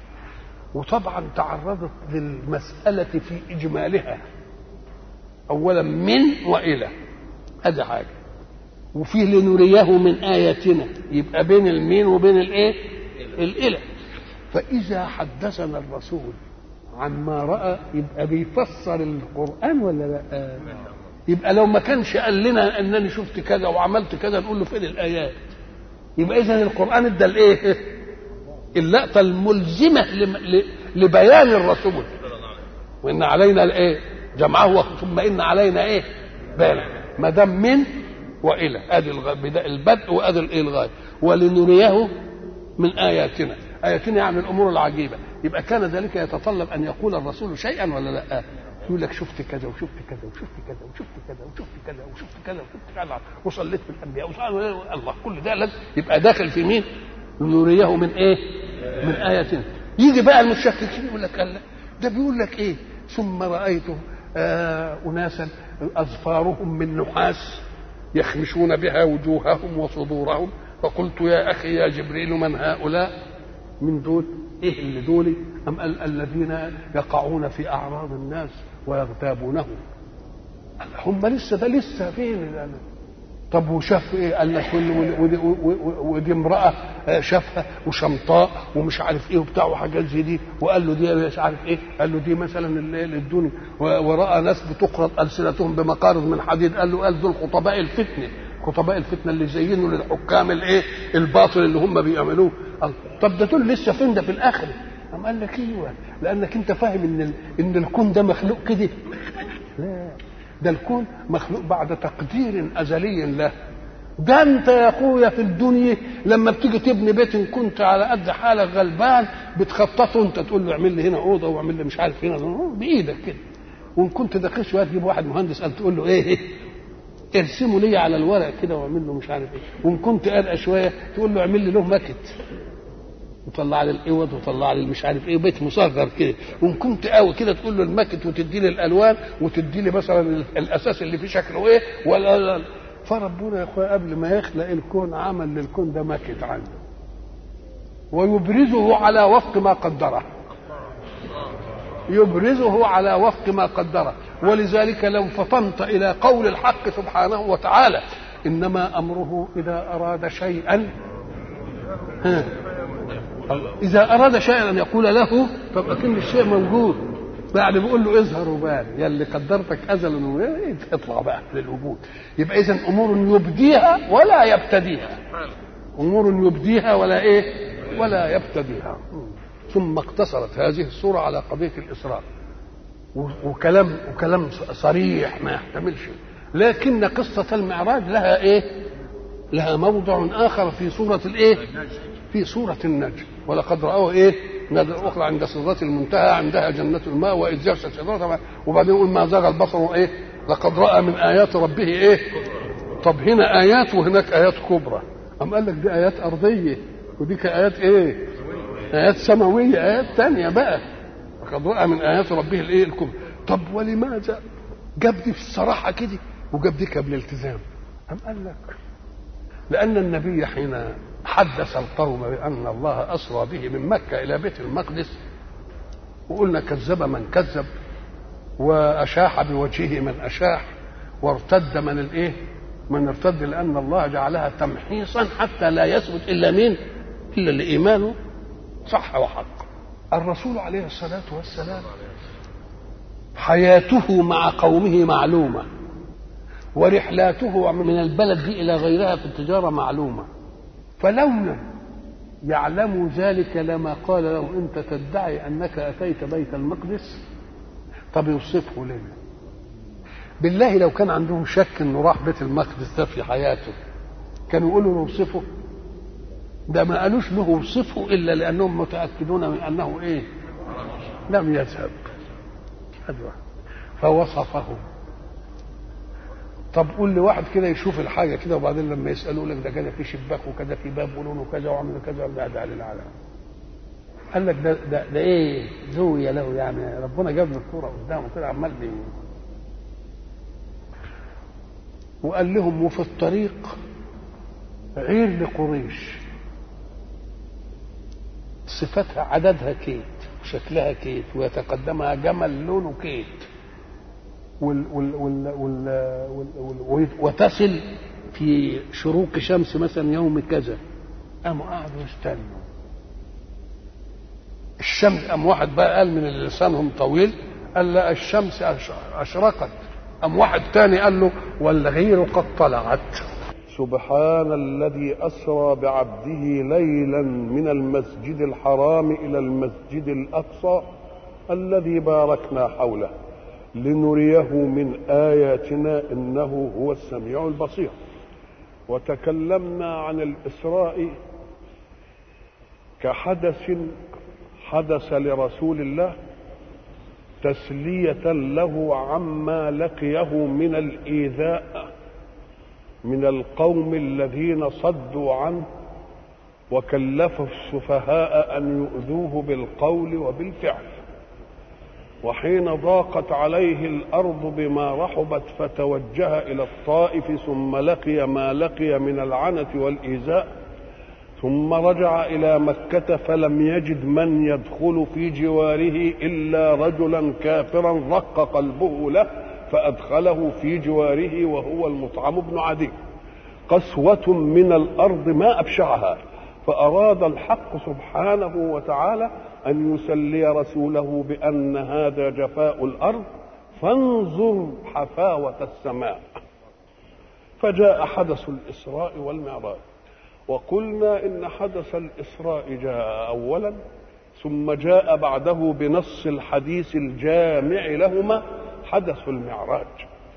وطبعا تعرضت للمساله في اجمالها اولا من والى ادي حاجه وفيه لنريه من اياتنا يبقى بين المين وبين الايه الالى فاذا حدثنا الرسول عن ما راى يبقى بيفسر القران ولا لا يبقى لو ما كانش قال لنا انني شفت كذا وعملت كذا نقول له فين الايات يبقى اذا القران ادى الايه اللقطه الملزمه لبيان الرسول وان علينا الايه جمعه ثم ان علينا ايه بيانه ما دام من والى ادي البدء وادي الايه الغايه ولنريه من اياتنا اياتنا يعني الامور العجيبه يبقى كان ذلك يتطلب ان يقول الرسول شيئا ولا لا يقول لك شفت كذا وشفت كذا وشفت كذا وشفت كذا وشفت كذا وشفت كذا وشفت كذا وصليت بالانبياء الله كل ده لازم يبقى داخل في مين؟ نريه من ايه؟ من اياتنا يجي بقى المشككين يقول لك الله ده بيقول لك ايه؟ ثم رايته آه اناسا اظفارهم من نحاس يخمشون بها وجوههم وصدورهم فقلت يا اخي يا جبريل من هؤلاء من دول ايه اللي دول ام الذين يقعون في اعراض الناس ويغتابونه هم لسه ده لسه فين طب وشاف ايه قال لك ودي, ودي امراه شافها وشمطاء ومش عارف ايه وبتاع وحاجات زي دي وقال له دي مش عارف ايه قال له دي مثلا الدنيا وراى ناس بتقرض السنتهم بمقارض من حديد قال له قال دول خطباء الفتنه خطباء الفتنه اللي زينوا للحكام الايه الباطل اللي هم بيعملوه طب ده دول لسه فين ده في الاخره قام قال لك ايوه لانك انت فاهم ان ان الكون ده مخلوق كده لا ده الكون مخلوق بعد تقدير ازلي له ده انت يا اخويا في الدنيا لما بتيجي تبني بيت ان كنت على قد حالك غلبان بتخططه انت تقول له اعمل لي هنا اوضه واعمل لي مش عارف هنا بايدك كده وان كنت دقيق شويه تجيب واحد مهندس قال تقول له ايه ارسمه لي على الورق كده واعمل له مش عارف ايه وان كنت ارقى شويه تقول له اعمل لي له ماكت وطلع لي الاوض وطلع لي مش عارف ايه بيت مصغر كده وان كنت قوي كده تقول له الماكت وتدي لي الالوان وتدي لي مثلا الاساس اللي فيه شكله ايه ولا لا فربنا يا اخويا قبل ما يخلق الكون عمل للكون ده ماكت عنده ويبرزه على وفق ما قدره يبرزه على وفق ما قدره ولذلك لو فطنت الى قول الحق سبحانه وتعالى انما امره اذا اراد شيئا ها اذا اراد شيئا ان يقول له طب اكن الشيء موجود بعد بيقول له اظهر وبان يا اللي قدرتك ازلا اطلع بقى للوجود يبقى اذا امور يبديها ولا يبتديها امور يبديها ولا ايه ولا يبتديها ثم اقتصرت هذه السوره على قضيه الاسراء وكلام وكلام صريح ما يحتملش لكن قصه المعراج لها ايه لها موضع اخر في سوره الايه في سوره النجم ولقد راوه ايه النادرة الأخرى عند سدرة المنتهى عندها جنة الماء وإذ يغشى الشجرة وبعدين يقول ما زاغ البصر إيه لقد رأى من آيات ربه إيه طب هنا آيات وهناك آيات كبرى أم قال لك دي آيات أرضية وديك آيات إيه آيات سماوية آيات تانية بقى لقد رأى من آيات ربه الإيه الكبرى طب ولماذا جاب دي في الصراحة كده وجاب دي قبل الالتزام أم قال لك لأن النبي حين حدث القوم بأن الله أسرى به من مكة إلى بيت المقدس وقلنا كذب من كذب وأشاح بوجهه من أشاح وارتد من الإيه من ارتد لأن الله جعلها تمحيصا حتى لا يثبت إلا مين إلا اللي إيمانه صح وحق الرسول عليه الصلاة والسلام حياته مع قومه معلومة ورحلاته من البلد دي إلى غيرها في التجارة معلومة فلو لم يعلموا ذلك لما قال له أنت تدعي أنك أتيت بيت المقدس طب يوصفه لنا بالله لو كان عندهم شك انه راح بيت المقدس ده في حياته كانوا يقولوا نوصفه ده ما قالوش له وصفه الا لانهم متاكدون من انه ايه لم يذهب أدوى. فوصفه طب قول لي واحد كده يشوف الحاجه كده وبعدين لما يسالوا لك ده كده في شباك وكذا في باب ولونه كذا وعمل كذا ده ده للعالم قال لك ده ده, ده ايه زوية له يعني ربنا جاب له الصوره قدامه كده عمال بي وقال لهم وفي الطريق عير لقريش صفتها عددها كيت وشكلها كيت ويتقدمها جمل لونه كيت وال وال وال وال وال وال وتصل في شروق شمس مثلا يوم كذا قاموا قعدوا يستنوا الشمس قام واحد بقى قال من اللي لسانهم طويل قال لا الشمس اشرقت قام واحد تاني قال له والغير قد طلعت سبحان الذي أسرى بعبده ليلا من المسجد الحرام إلى المسجد الأقصى الذي باركنا حوله لنريه من آياتنا إنه هو السميع البصير وتكلمنا عن الإسراء كحدث حدث لرسول الله تسلية له عما لقيه من الإيذاء من القوم الذين صدوا عنه وكلفوا السفهاء أن يؤذوه بالقول وبالفعل وحين ضاقت عليه الأرض بما رحبت فتوجه إلى الطائف ثم لقي ما لقي من العنة والإيذاء ثم رجع إلى مكة فلم يجد من يدخل في جواره إلا رجلا كافرا رق قلبه له فأدخله في جواره وهو المطعم بن عدي قسوة من الأرض ما أبشعها فأراد الحق سبحانه وتعالى أن يسلي رسوله بأن هذا جفاء الأرض فانظر حفاوة السماء فجاء حدث الإسراء والمعراج وقلنا إن حدث الإسراء جاء أولا ثم جاء بعده بنص الحديث الجامع لهما حدث المعراج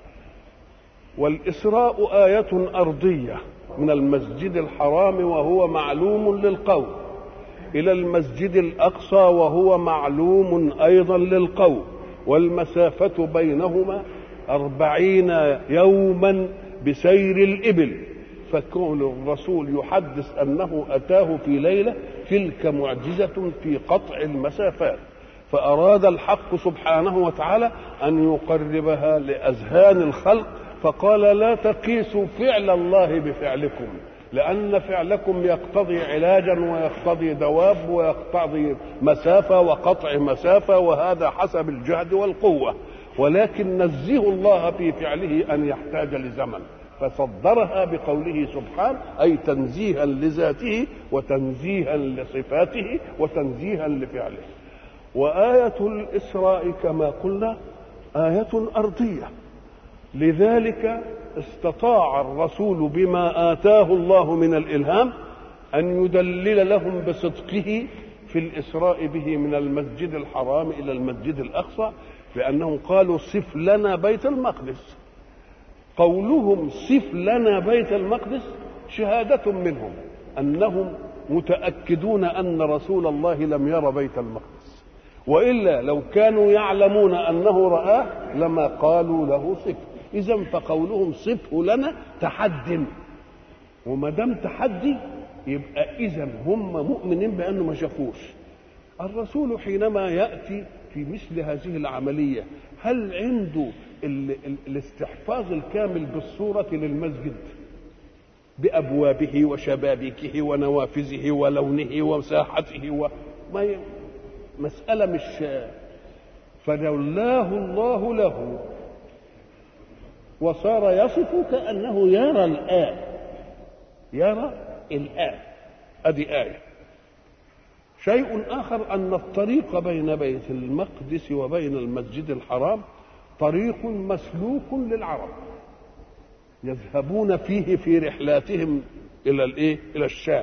والإسراء آية أرضية من المسجد الحرام وهو معلوم للقوم إلى المسجد الأقصى وهو معلوم أيضا للقوم والمسافة بينهما أربعين يوما بسير الإبل فكون الرسول يحدث أنه أتاه في ليلة تلك معجزة في قطع المسافات فأراد الحق سبحانه وتعالى أن يقربها لأذهان الخلق فقال لا تقيسوا فعل الله بفعلكم لأن فعلكم يقتضي علاجا ويقتضي دواب ويقتضي مسافة وقطع مسافة وهذا حسب الجهد والقوة ولكن نزه الله في فعله أن يحتاج لزمن فصدرها بقوله سبحانه أي تنزيها لذاته وتنزيها لصفاته وتنزيها لفعله وآية الإسراء كما قلنا آية أرضية لذلك استطاع الرسول بما آتاه الله من الإلهام أن يدلل لهم بصدقه في الإسراء به من المسجد الحرام إلى المسجد الأقصى لأنهم قالوا صف لنا بيت المقدس قولهم صف لنا بيت المقدس شهادة منهم أنهم متأكدون أن رسول الله لم ير بيت المقدس وإلا لو كانوا يعلمون أنه رآه لما قالوا له صفه إذا فقولهم صفه لنا تحد وما دام تحدي يبقى إذا هم مؤمنين بأنه ما شافوش الرسول حينما يأتي في مثل هذه العملية هل عنده ال ال الاستحفاظ الكامل بالصورة للمسجد بأبوابه وشبابيكه ونوافذه ولونه ومساحته و... ما ي... مسألة مش فلولاه الله له وصار يصف كأنه يرى الآن يرى الآن أدي آية شيء آخر أن الطريق بين بيت المقدس وبين المسجد الحرام طريق مسلوك للعرب يذهبون فيه في رحلاتهم إلى الإيه؟ إلى الشام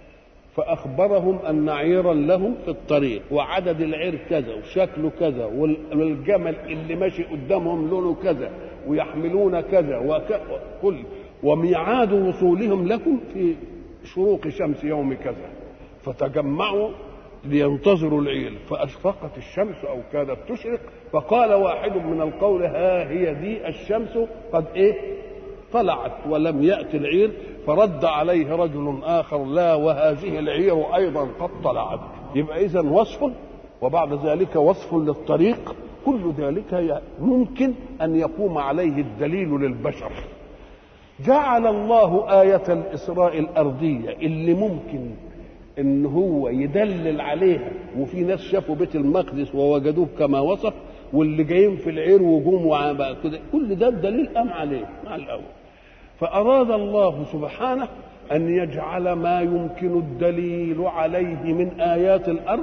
فأخبرهم أن عيرا لهم في الطريق وعدد العير كذا وشكله كذا والجمل اللي ماشي قدامهم لونه كذا ويحملون كذا وكل وميعاد وصولهم لكم في شروق شمس يوم كذا فتجمعوا لينتظروا العيل فأشرقت الشمس أو كادت تشرق فقال واحد من القول ها هي دي الشمس قد إيه طلعت ولم يأتي العير فرد عليه رجل آخر لا وهذه العير أيضا قد طلعت يبقى إذا وصف وبعد ذلك وصف للطريق كل ذلك ممكن أن يقوم عليه الدليل للبشر جعل الله آية الإسراء الأرضية اللي ممكن ان هو يدلل عليها وفي ناس شافوا بيت المقدس ووجدوه كما وصف واللي جايين في العير وجوم كده كل ده دليل قام عليه مع الاول فاراد الله سبحانه ان يجعل ما يمكن الدليل عليه من ايات الارض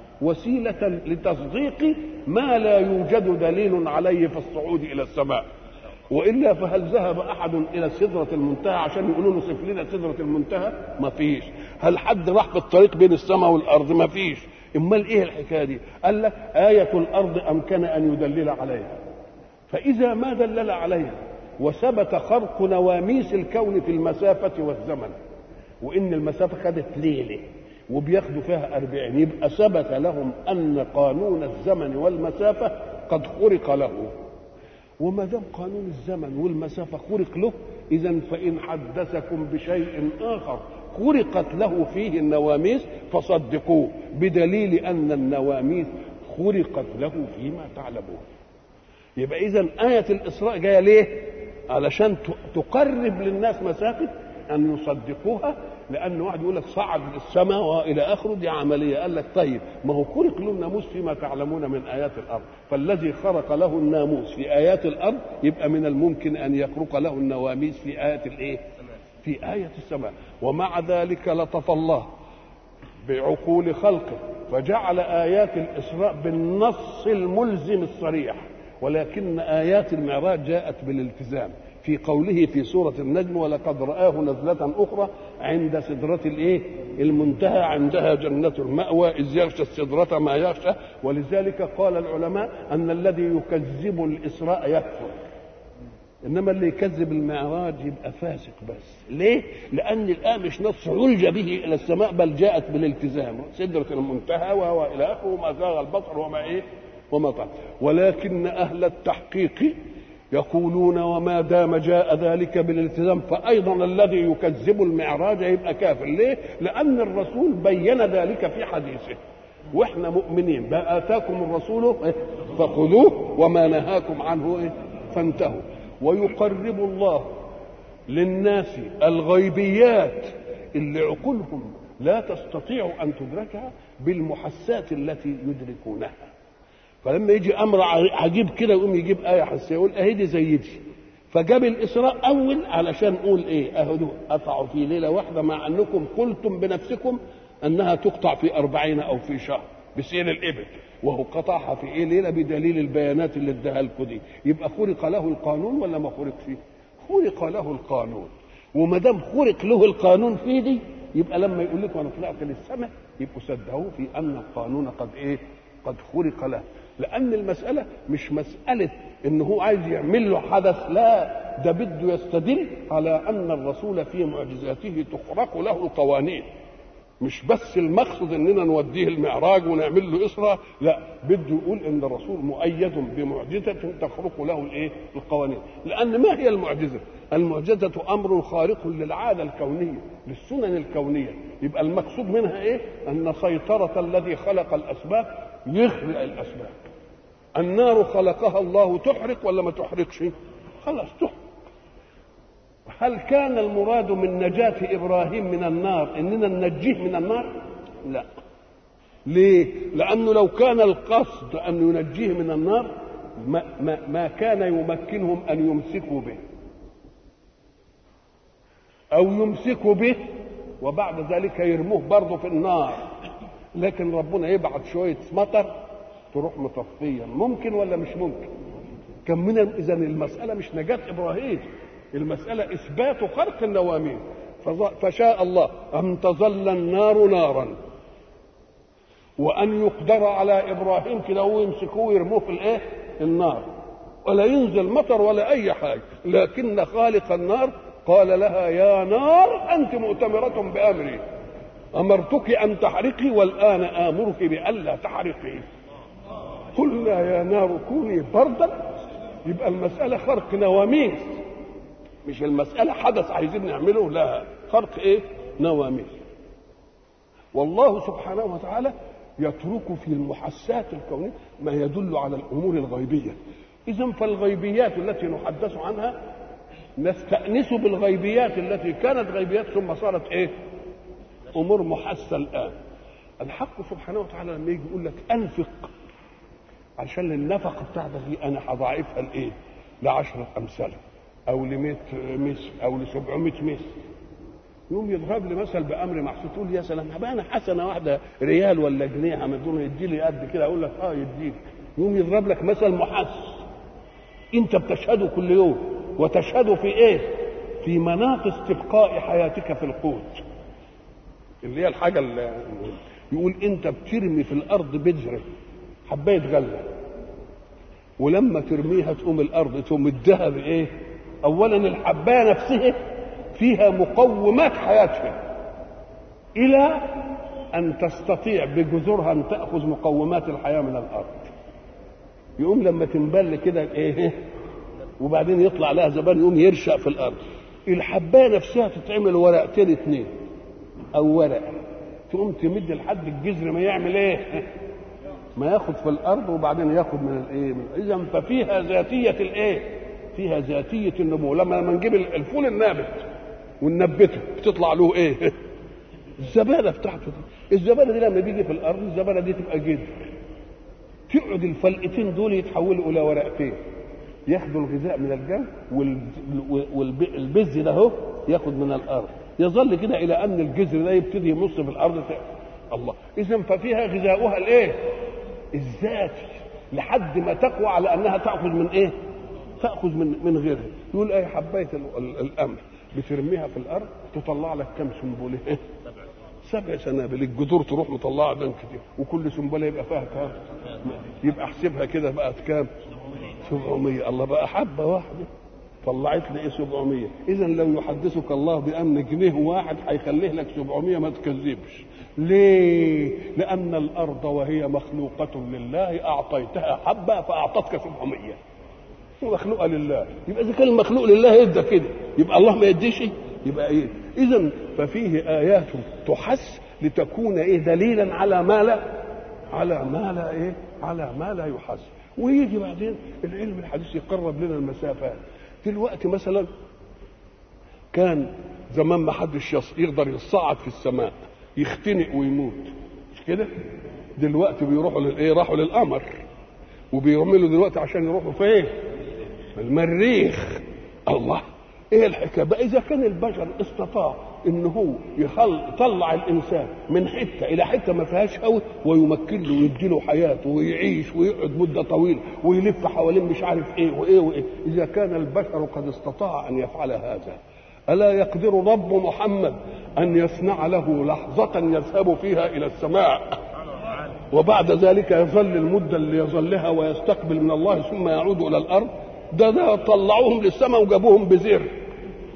وسيله لتصديق ما لا يوجد دليل عليه في الصعود الى السماء والا فهل ذهب احد الى سدره المنتهى عشان يقولوا له صف لنا سدره المنتهى؟ ما فيش. هل حد راح بالطريق بين السماء والارض؟ ما فيش. امال ايه الحكايه دي؟ قال لك آية الارض امكن ان يدلل عليها. فاذا ما دلل عليها وثبت خرق نواميس الكون في المسافة والزمن وإن المسافة خدت ليلة وبياخدوا فيها أربعين يبقى ثبت لهم أن قانون الزمن والمسافة قد خرق له وما دام قانون الزمن والمسافة خرق له إذا فإن حدثكم بشيء آخر خرقت له فيه النواميس فصدقوه بدليل أن النواميس خرقت له فيما تعلمون يبقى إذا آية الإسراء جاية ليه؟ علشان تقرب للناس مسافة أن يصدقوها لأن واحد يقول لك صعد للسماء وإلى آخره دي عملية قال لك طيب ما هو خلق له الناموس فيما تعلمون من آيات الأرض فالذي خرق له الناموس في آيات الأرض يبقى من الممكن أن يخرق له النواميس في آية الإيه؟ في آية السماء ومع ذلك لطف الله بعقول خلقه فجعل آيات الإسراء بالنص الملزم الصريح ولكن آيات المعراج جاءت بالالتزام في قوله في سورة النجم ولقد رآه نزلة أخرى عند سدرة الإيه؟ المنتهى عندها جنة المأوى إذ يغشى السدرة ما يغشى ولذلك قال العلماء أن الذي يكذب الإسراء يكفر إنما اللي يكذب المعراج يبقى فاسق بس ليه؟ لأن الآن مش نص عرج به إلى السماء بل جاءت بالالتزام سدرة المنتهى وهو إلى آخره وما زاغ البصر وما إيه؟ وما طال ولكن أهل التحقيق يقولون وما دام جاء ذلك بالالتزام فأيضا الذي يكذب المعراج يبقى كافر ليه؟ لأن الرسول بين ذلك في حديثه واحنا مؤمنين ما آتاكم الرسول فخذوه وما نهاكم عنه فانتهوا ويقرب الله للناس الغيبيات اللي عقولهم لا تستطيع أن تدركها بالمحسات التي يدركونها فلما يجي امر عجيب كده يقوم يجيب ايه حسيه يقول اهي دي زي دي فجاب الاسراء اول علشان نقول ايه اهو قطعوا في ليله واحده مع انكم قلتم بنفسكم انها تقطع في أربعين او في شهر بسير الابل وهو قطعها في ايه ليله بدليل البيانات اللي اداها لكم دي يبقى خرق له القانون ولا ما خرق فيه؟ خرق له القانون وما دام خرق له القانون فيه دي يبقى لما يقول لكم انا طلعت للسماء يبقوا صدقوه في ان القانون قد ايه؟ قد خرق له لان المساله مش مساله ان هو عايز يعمل له حدث لا ده بده يستدل على ان الرسول في معجزاته تخرق له القوانين مش بس المقصد اننا نوديه المعراج ونعمل له اسره لا بده يقول ان الرسول مؤيد بمعجزه تخرق له الايه القوانين لان ما هي المعجزه المعجزه امر خارق للعاده الكونيه للسنن الكونيه يبقى المقصود منها ايه ان سيطره الذي خلق الاسباب يخلق الاسباب النار خلقها الله تحرق ولا ما تحرقش خلاص تحرق هل كان المراد من نجاة إبراهيم من النار إننا ننجيه من النار؟ لا. ليه؟ لأنه لو كان القصد أن ينجيه من النار ما, ما, ما كان يمكنهم أن يمسكوا به. أو يمسكوا به وبعد ذلك يرموه برضه في النار. لكن ربنا يبعث شوية مطر تروح مطفية، ممكن ولا مش ممكن؟ كان من إذا المسألة مش نجاة إبراهيم المسألة إثبات خرق النوامين فشاء الله أن تظل النار نارا وأن يقدر على إبراهيم كده هو يمسكوه ويرموه في الإيه؟ النار ولا ينزل مطر ولا أي حاجة لكن خالق النار قال لها يا نار أنت مؤتمرة بأمري أمرتك أن تحرقي والآن آمرك بألا تحرقي قلنا يا نار كوني بردا يبقى المسألة خرق نواميس مش المسألة حدث عايزين نعمله لا خرق ايه نواميس والله سبحانه وتعالى يترك في المحسات الكونية ما يدل على الأمور الغيبية إذا فالغيبيات التي نحدث عنها نستأنس بالغيبيات التي كانت غيبيات ثم صارت ايه أمور محسة الآن الحق سبحانه وتعالى لما يجي يقول لك أنفق عشان النفقة بتاعتك دي أنا هضاعفها لإيه؟ لعشرة أمثالها او ل 100 مثل او ل 700 مثل يقوم يضرب لي مثل بامر محسوس تقول يا سلام هبقى انا حسنه واحده ريال ولا جنيه عملتونه يدي لي قد كده اقول لك اه يديك يقوم يضرب لك مثل محس انت بتشهده كل يوم وتشهده في ايه؟ في مناط استبقاء حياتك في القوت اللي هي الحاجه اللي يقول انت بترمي في الارض بذره حبايه غله ولما ترميها تقوم الارض تقوم ادها بايه؟ اولا الحبايه نفسها فيها مقومات حياتها الى ان تستطيع بجذورها ان تاخذ مقومات الحياه من الارض يقوم لما تنبل كده ايه وبعدين يطلع لها زبان يقوم يرشق في الارض الحبايه نفسها تتعمل ورقتين اتنين او ورقه تقوم تمد لحد الجذر ما يعمل ايه ما ياخد في الارض وبعدين ياخد من الايه اذا ففيها ذاتيه الايه فيها ذاتيه النمو لما لما نجيب الفول النابت وننبته بتطلع له ايه الزباله بتاعته دي الزباله دي لما بيجي في الارض الزباله دي تبقى جذر تقعد الفلقتين دول يتحولوا الى ورقتين ياخدوا الغذاء من الجنب والبز ده اهو ياخد من الارض يظل كده الى ان الجذر ده يبتدي يمص في الارض الله اذا ففيها غذاؤها الايه الذاتي لحد ما تقوى على انها تاخذ من ايه تاخذ من من غيرها يقول ايه حبايه القمح بترميها في الارض تطلع لك كم سنبله إيه؟ سبع سنابل الجذور تروح مطلعه دم كتير وكل سنبله يبقى فيها كام يبقى احسبها كده بقت كام 700 الله بقى حبه واحده طلعت لي ايه 700 اذا لو يحدثك الله بان جنيه واحد هيخليه لك 700 ما تكذبش ليه لان الارض وهي مخلوقه لله اعطيتها حبه فاعطتك 700 مخلوقه لله يبقى اذا كان المخلوق لله يدى كده يبقى الله ما يديش يبقى ايه اذا ففيه ايات تحس لتكون ايه دليلا على ما لا على ما لا ايه على ما لا يحس ويجي بعدين العلم الحديث يقرب لنا المسافات دلوقتي مثلا كان زمان ما حدش يقدر يصعد في السماء يختنق ويموت مش كده دلوقتي بيروحوا للايه راحوا للقمر وبيعملوا دلوقتي عشان يروحوا فين المريخ الله ايه الحكايه بقى اذا كان البشر استطاع ان هو يخل يطلع الانسان من حته الى حته ما فيهاش هوا ويمكن له ويدي له حياته ويعيش ويقعد مده طويله ويلف حوالين مش عارف ايه وايه وايه اذا كان البشر قد استطاع ان يفعل هذا الا يقدر رب محمد ان يصنع له لحظه يذهب فيها الى السماء وبعد ذلك يظل المده اللي يظلها ويستقبل من الله ثم يعود الى الارض ده ده طلعوهم للسماء وجابوهم بزر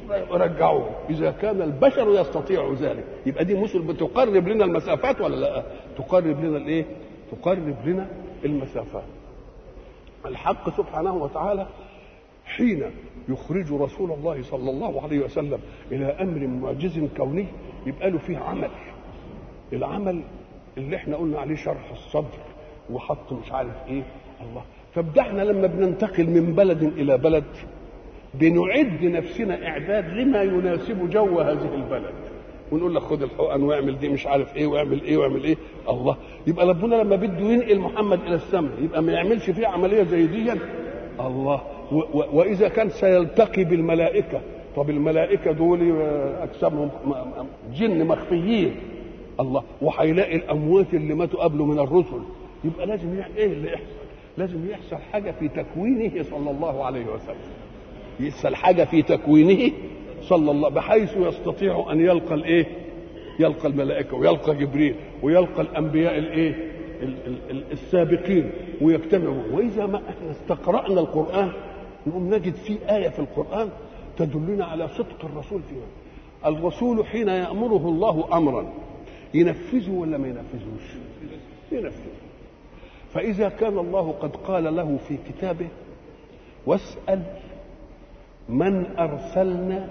رجعوه اذا كان البشر يستطيع ذلك يبقى دي مثل بتقرب لنا المسافات ولا لا تقرب لنا الايه تقرب لنا المسافات الحق سبحانه وتعالى حين يخرج رسول الله صلى الله عليه وسلم الى امر معجز كوني يبقى له فيه عمل العمل اللي احنا قلنا عليه شرح الصدر وحط مش عارف ايه الله طب ده احنا لما بننتقل من بلد الى بلد بنعد نفسنا اعداد لما يناسب جو هذه البلد ونقول لك خد الحقن واعمل دي مش عارف ايه واعمل ايه واعمل ايه الله يبقى ربنا لما بده ينقل محمد الى السماء يبقى ما يعملش فيه عمليه زي دي الله و و واذا كان سيلتقي بالملائكه طب الملائكه دول اجسامهم جن مخفيين الله وهيلاقي الاموات اللي ماتوا قبله من الرسل يبقى لازم ايه اللي يحصل لازم يحصل حاجه في تكوينه صلى الله عليه وسلم يحصل حاجه في تكوينه صلى الله بحيث يستطيع ان يلقى الايه يلقى الملائكه ويلقى جبريل ويلقى الانبياء الايه السابقين ويجتمعوا واذا ما احنا استقرانا القران نقوم نجد في ايه في القران تدلنا على صدق الرسول فيها الرسول حين يامره الله امرا ينفذه ولا ما ينفذوش ينفذه فاذا كان الله قد قال له في كتابه واسال من ارسلنا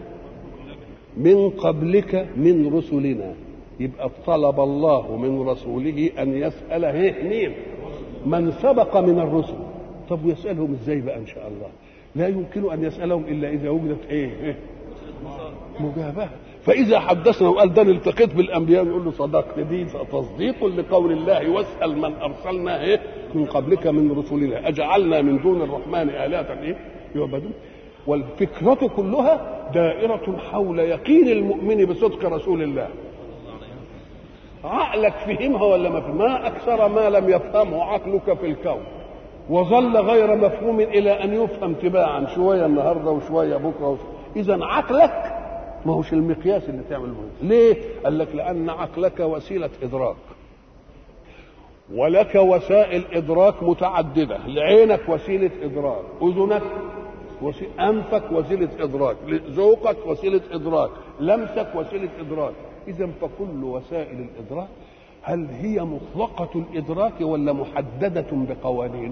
من قبلك من رسلنا يبقى طلب الله من رسوله ان يسال مين من سبق من الرسل طب ويسالهم ازاي بقى ان شاء الله لا يمكن ان يسالهم الا اذا وجدت ايه مجابهه فاذا حدثنا وقال ده التقيت بالانبياء نقول له صدقت دي تصديق لقول الله واسال من ارسلنا ايه من قبلك من رسلنا اجعلنا من دون الرحمن الهه ايه يعبدون والفكرة كلها دائرة حول يقين المؤمن بصدق رسول الله عقلك فهمها ولا ما ما أكثر ما لم يفهمه عقلك في الكون وظل غير مفهوم إلى أن يفهم تباعا شوية النهاردة وشوية بكرة إذا عقلك ما هوش المقياس اللي تعمل به ليه؟ قال لك لأن عقلك وسيلة إدراك ولك وسائل إدراك متعددة لعينك وسيلة إدراك أذنك وسي... انفك وسيله ادراك ذوقك وسيله ادراك لمسك وسيله ادراك اذا فكل وسائل الادراك هل هي مطلقه الادراك ولا محدده بقوانين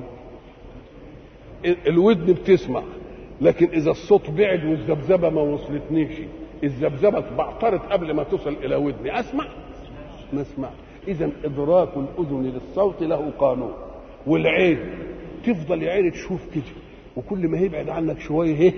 الودن بتسمع لكن اذا الصوت بعد والذبذبه ما وصلتنيش الذبذبه بعترض قبل ما تصل الى ودني اسمع ما اسمع اذا ادراك الاذن للصوت له قانون والعين تفضل يا عيني تشوف كده وكل ما يبعد عنك شويه ايه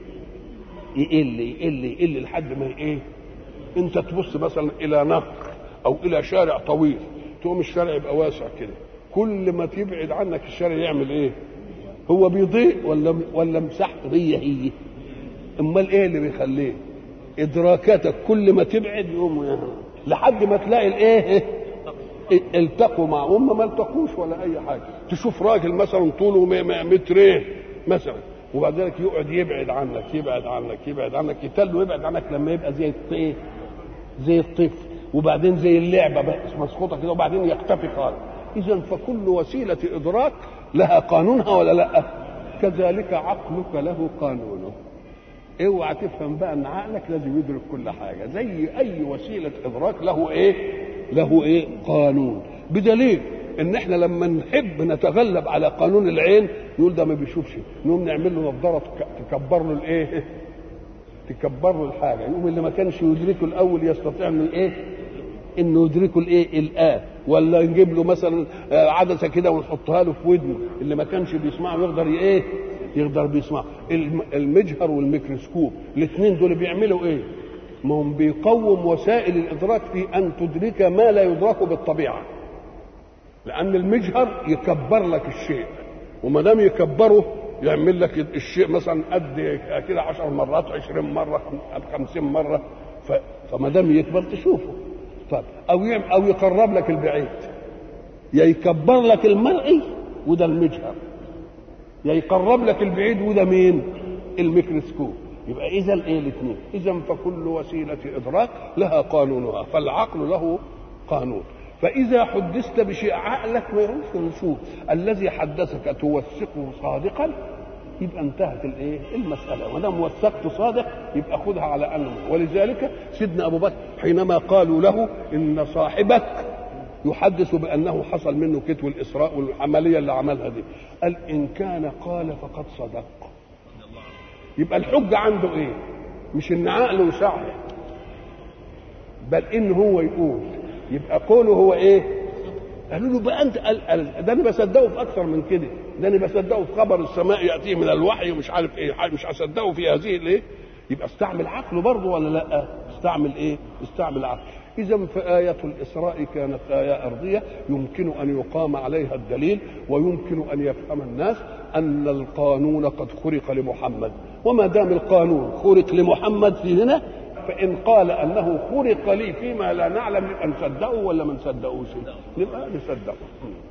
يقل يقل يقل لحد ما ايه انت تبص مثلا الى نهر او الى شارع طويل تقوم الشارع يبقى واسع كده كل ما تبعد عنك الشارع يعمل ايه هو بيضيق ولا ولا مساحته هي هي امال ايه اللي بيخليه ادراكاتك كل ما تبعد يقوم لحد ما تلاقي الايه التقوا معهم ما التقوش ولا اي حاجه تشوف راجل مثلا طوله مترين مثلا وبعد ذلك يقعد يبعد عنك يبعد عنك يبعد عنك يتل ويبعد عنك لما يبقى زي ايه زي الطفل وبعدين زي اللعبه بقى مسقطه كده وبعدين يختفي خالص اذا فكل وسيله ادراك لها قانونها ولا لا كذلك عقلك له قانونه اوعى تفهم بقى ان عقلك لازم يدرك كل حاجه زي اي وسيله ادراك له ايه له ايه قانون بدليل ان احنا لما نحب نتغلب على قانون العين يقول ده ما بيشوفش نقوم نعمل له نظاره تكبر له الايه تكبر له الحاجه يقوم اللي ما كانش يدركه الاول يستطيع انه ايه انه يدركه الايه الان ولا نجيب له مثلا عدسه كده ونحطها له في ودنه اللي ما كانش بيسمعه يقدر ايه يقدر بيسمع المجهر والميكروسكوب الاثنين دول بيعملوا ايه ما هم بيقوم وسائل الادراك في ان تدرك ما لا يدرك بالطبيعه لان المجهر يكبر لك الشيء وما دام يكبره يعمل لك الشيء مثلا قد كده 10 مرات 20 مره 50 مره فما دام يكبر تشوفه طيب او او يقرب لك البعيد يا يكبر لك المرئي وده المجهر يا يقرب لك البعيد وده مين الميكروسكوب يبقى اذا ايه الاثنين اذا فكل وسيله ادراك لها قانونها فالعقل له قانون فاذا حدثت بشيء عقلك ما يعرفش نشوف الذي حدثك توثقه صادقا يبقى انتهت الايه المساله ما دام وثقت صادق يبقى خذها على انه ولذلك سيدنا ابو بكر حينما قالوا له ان صاحبك يحدث بانه حصل منه كتو الاسراء والعمليه اللي عملها دي قال ان كان قال فقد صدق يبقى الحجه عنده ايه مش ان عقله يساعده بل ان هو يقول يبقى قوله هو ايه قالوا له بقى انت قال قال ده انا بصدقه في اكثر من كده ده انا بصدقه في خبر السماء ياتيه من الوحي ومش عارف ايه مش هصدقه في هذه الايه يبقى استعمل عقله برضه ولا لا استعمل ايه استعمل عقله إذا فآية الإسراء كانت آية أرضية يمكن أن يقام عليها الدليل ويمكن أن يفهم الناس أن القانون قد خرق لمحمد وما دام القانون خرق لمحمد في هنا فإن قال أنه خرق لي فيما لا نعلم نبقى نصدقه ولا ما نصدقوش؟ نبقى نصدقه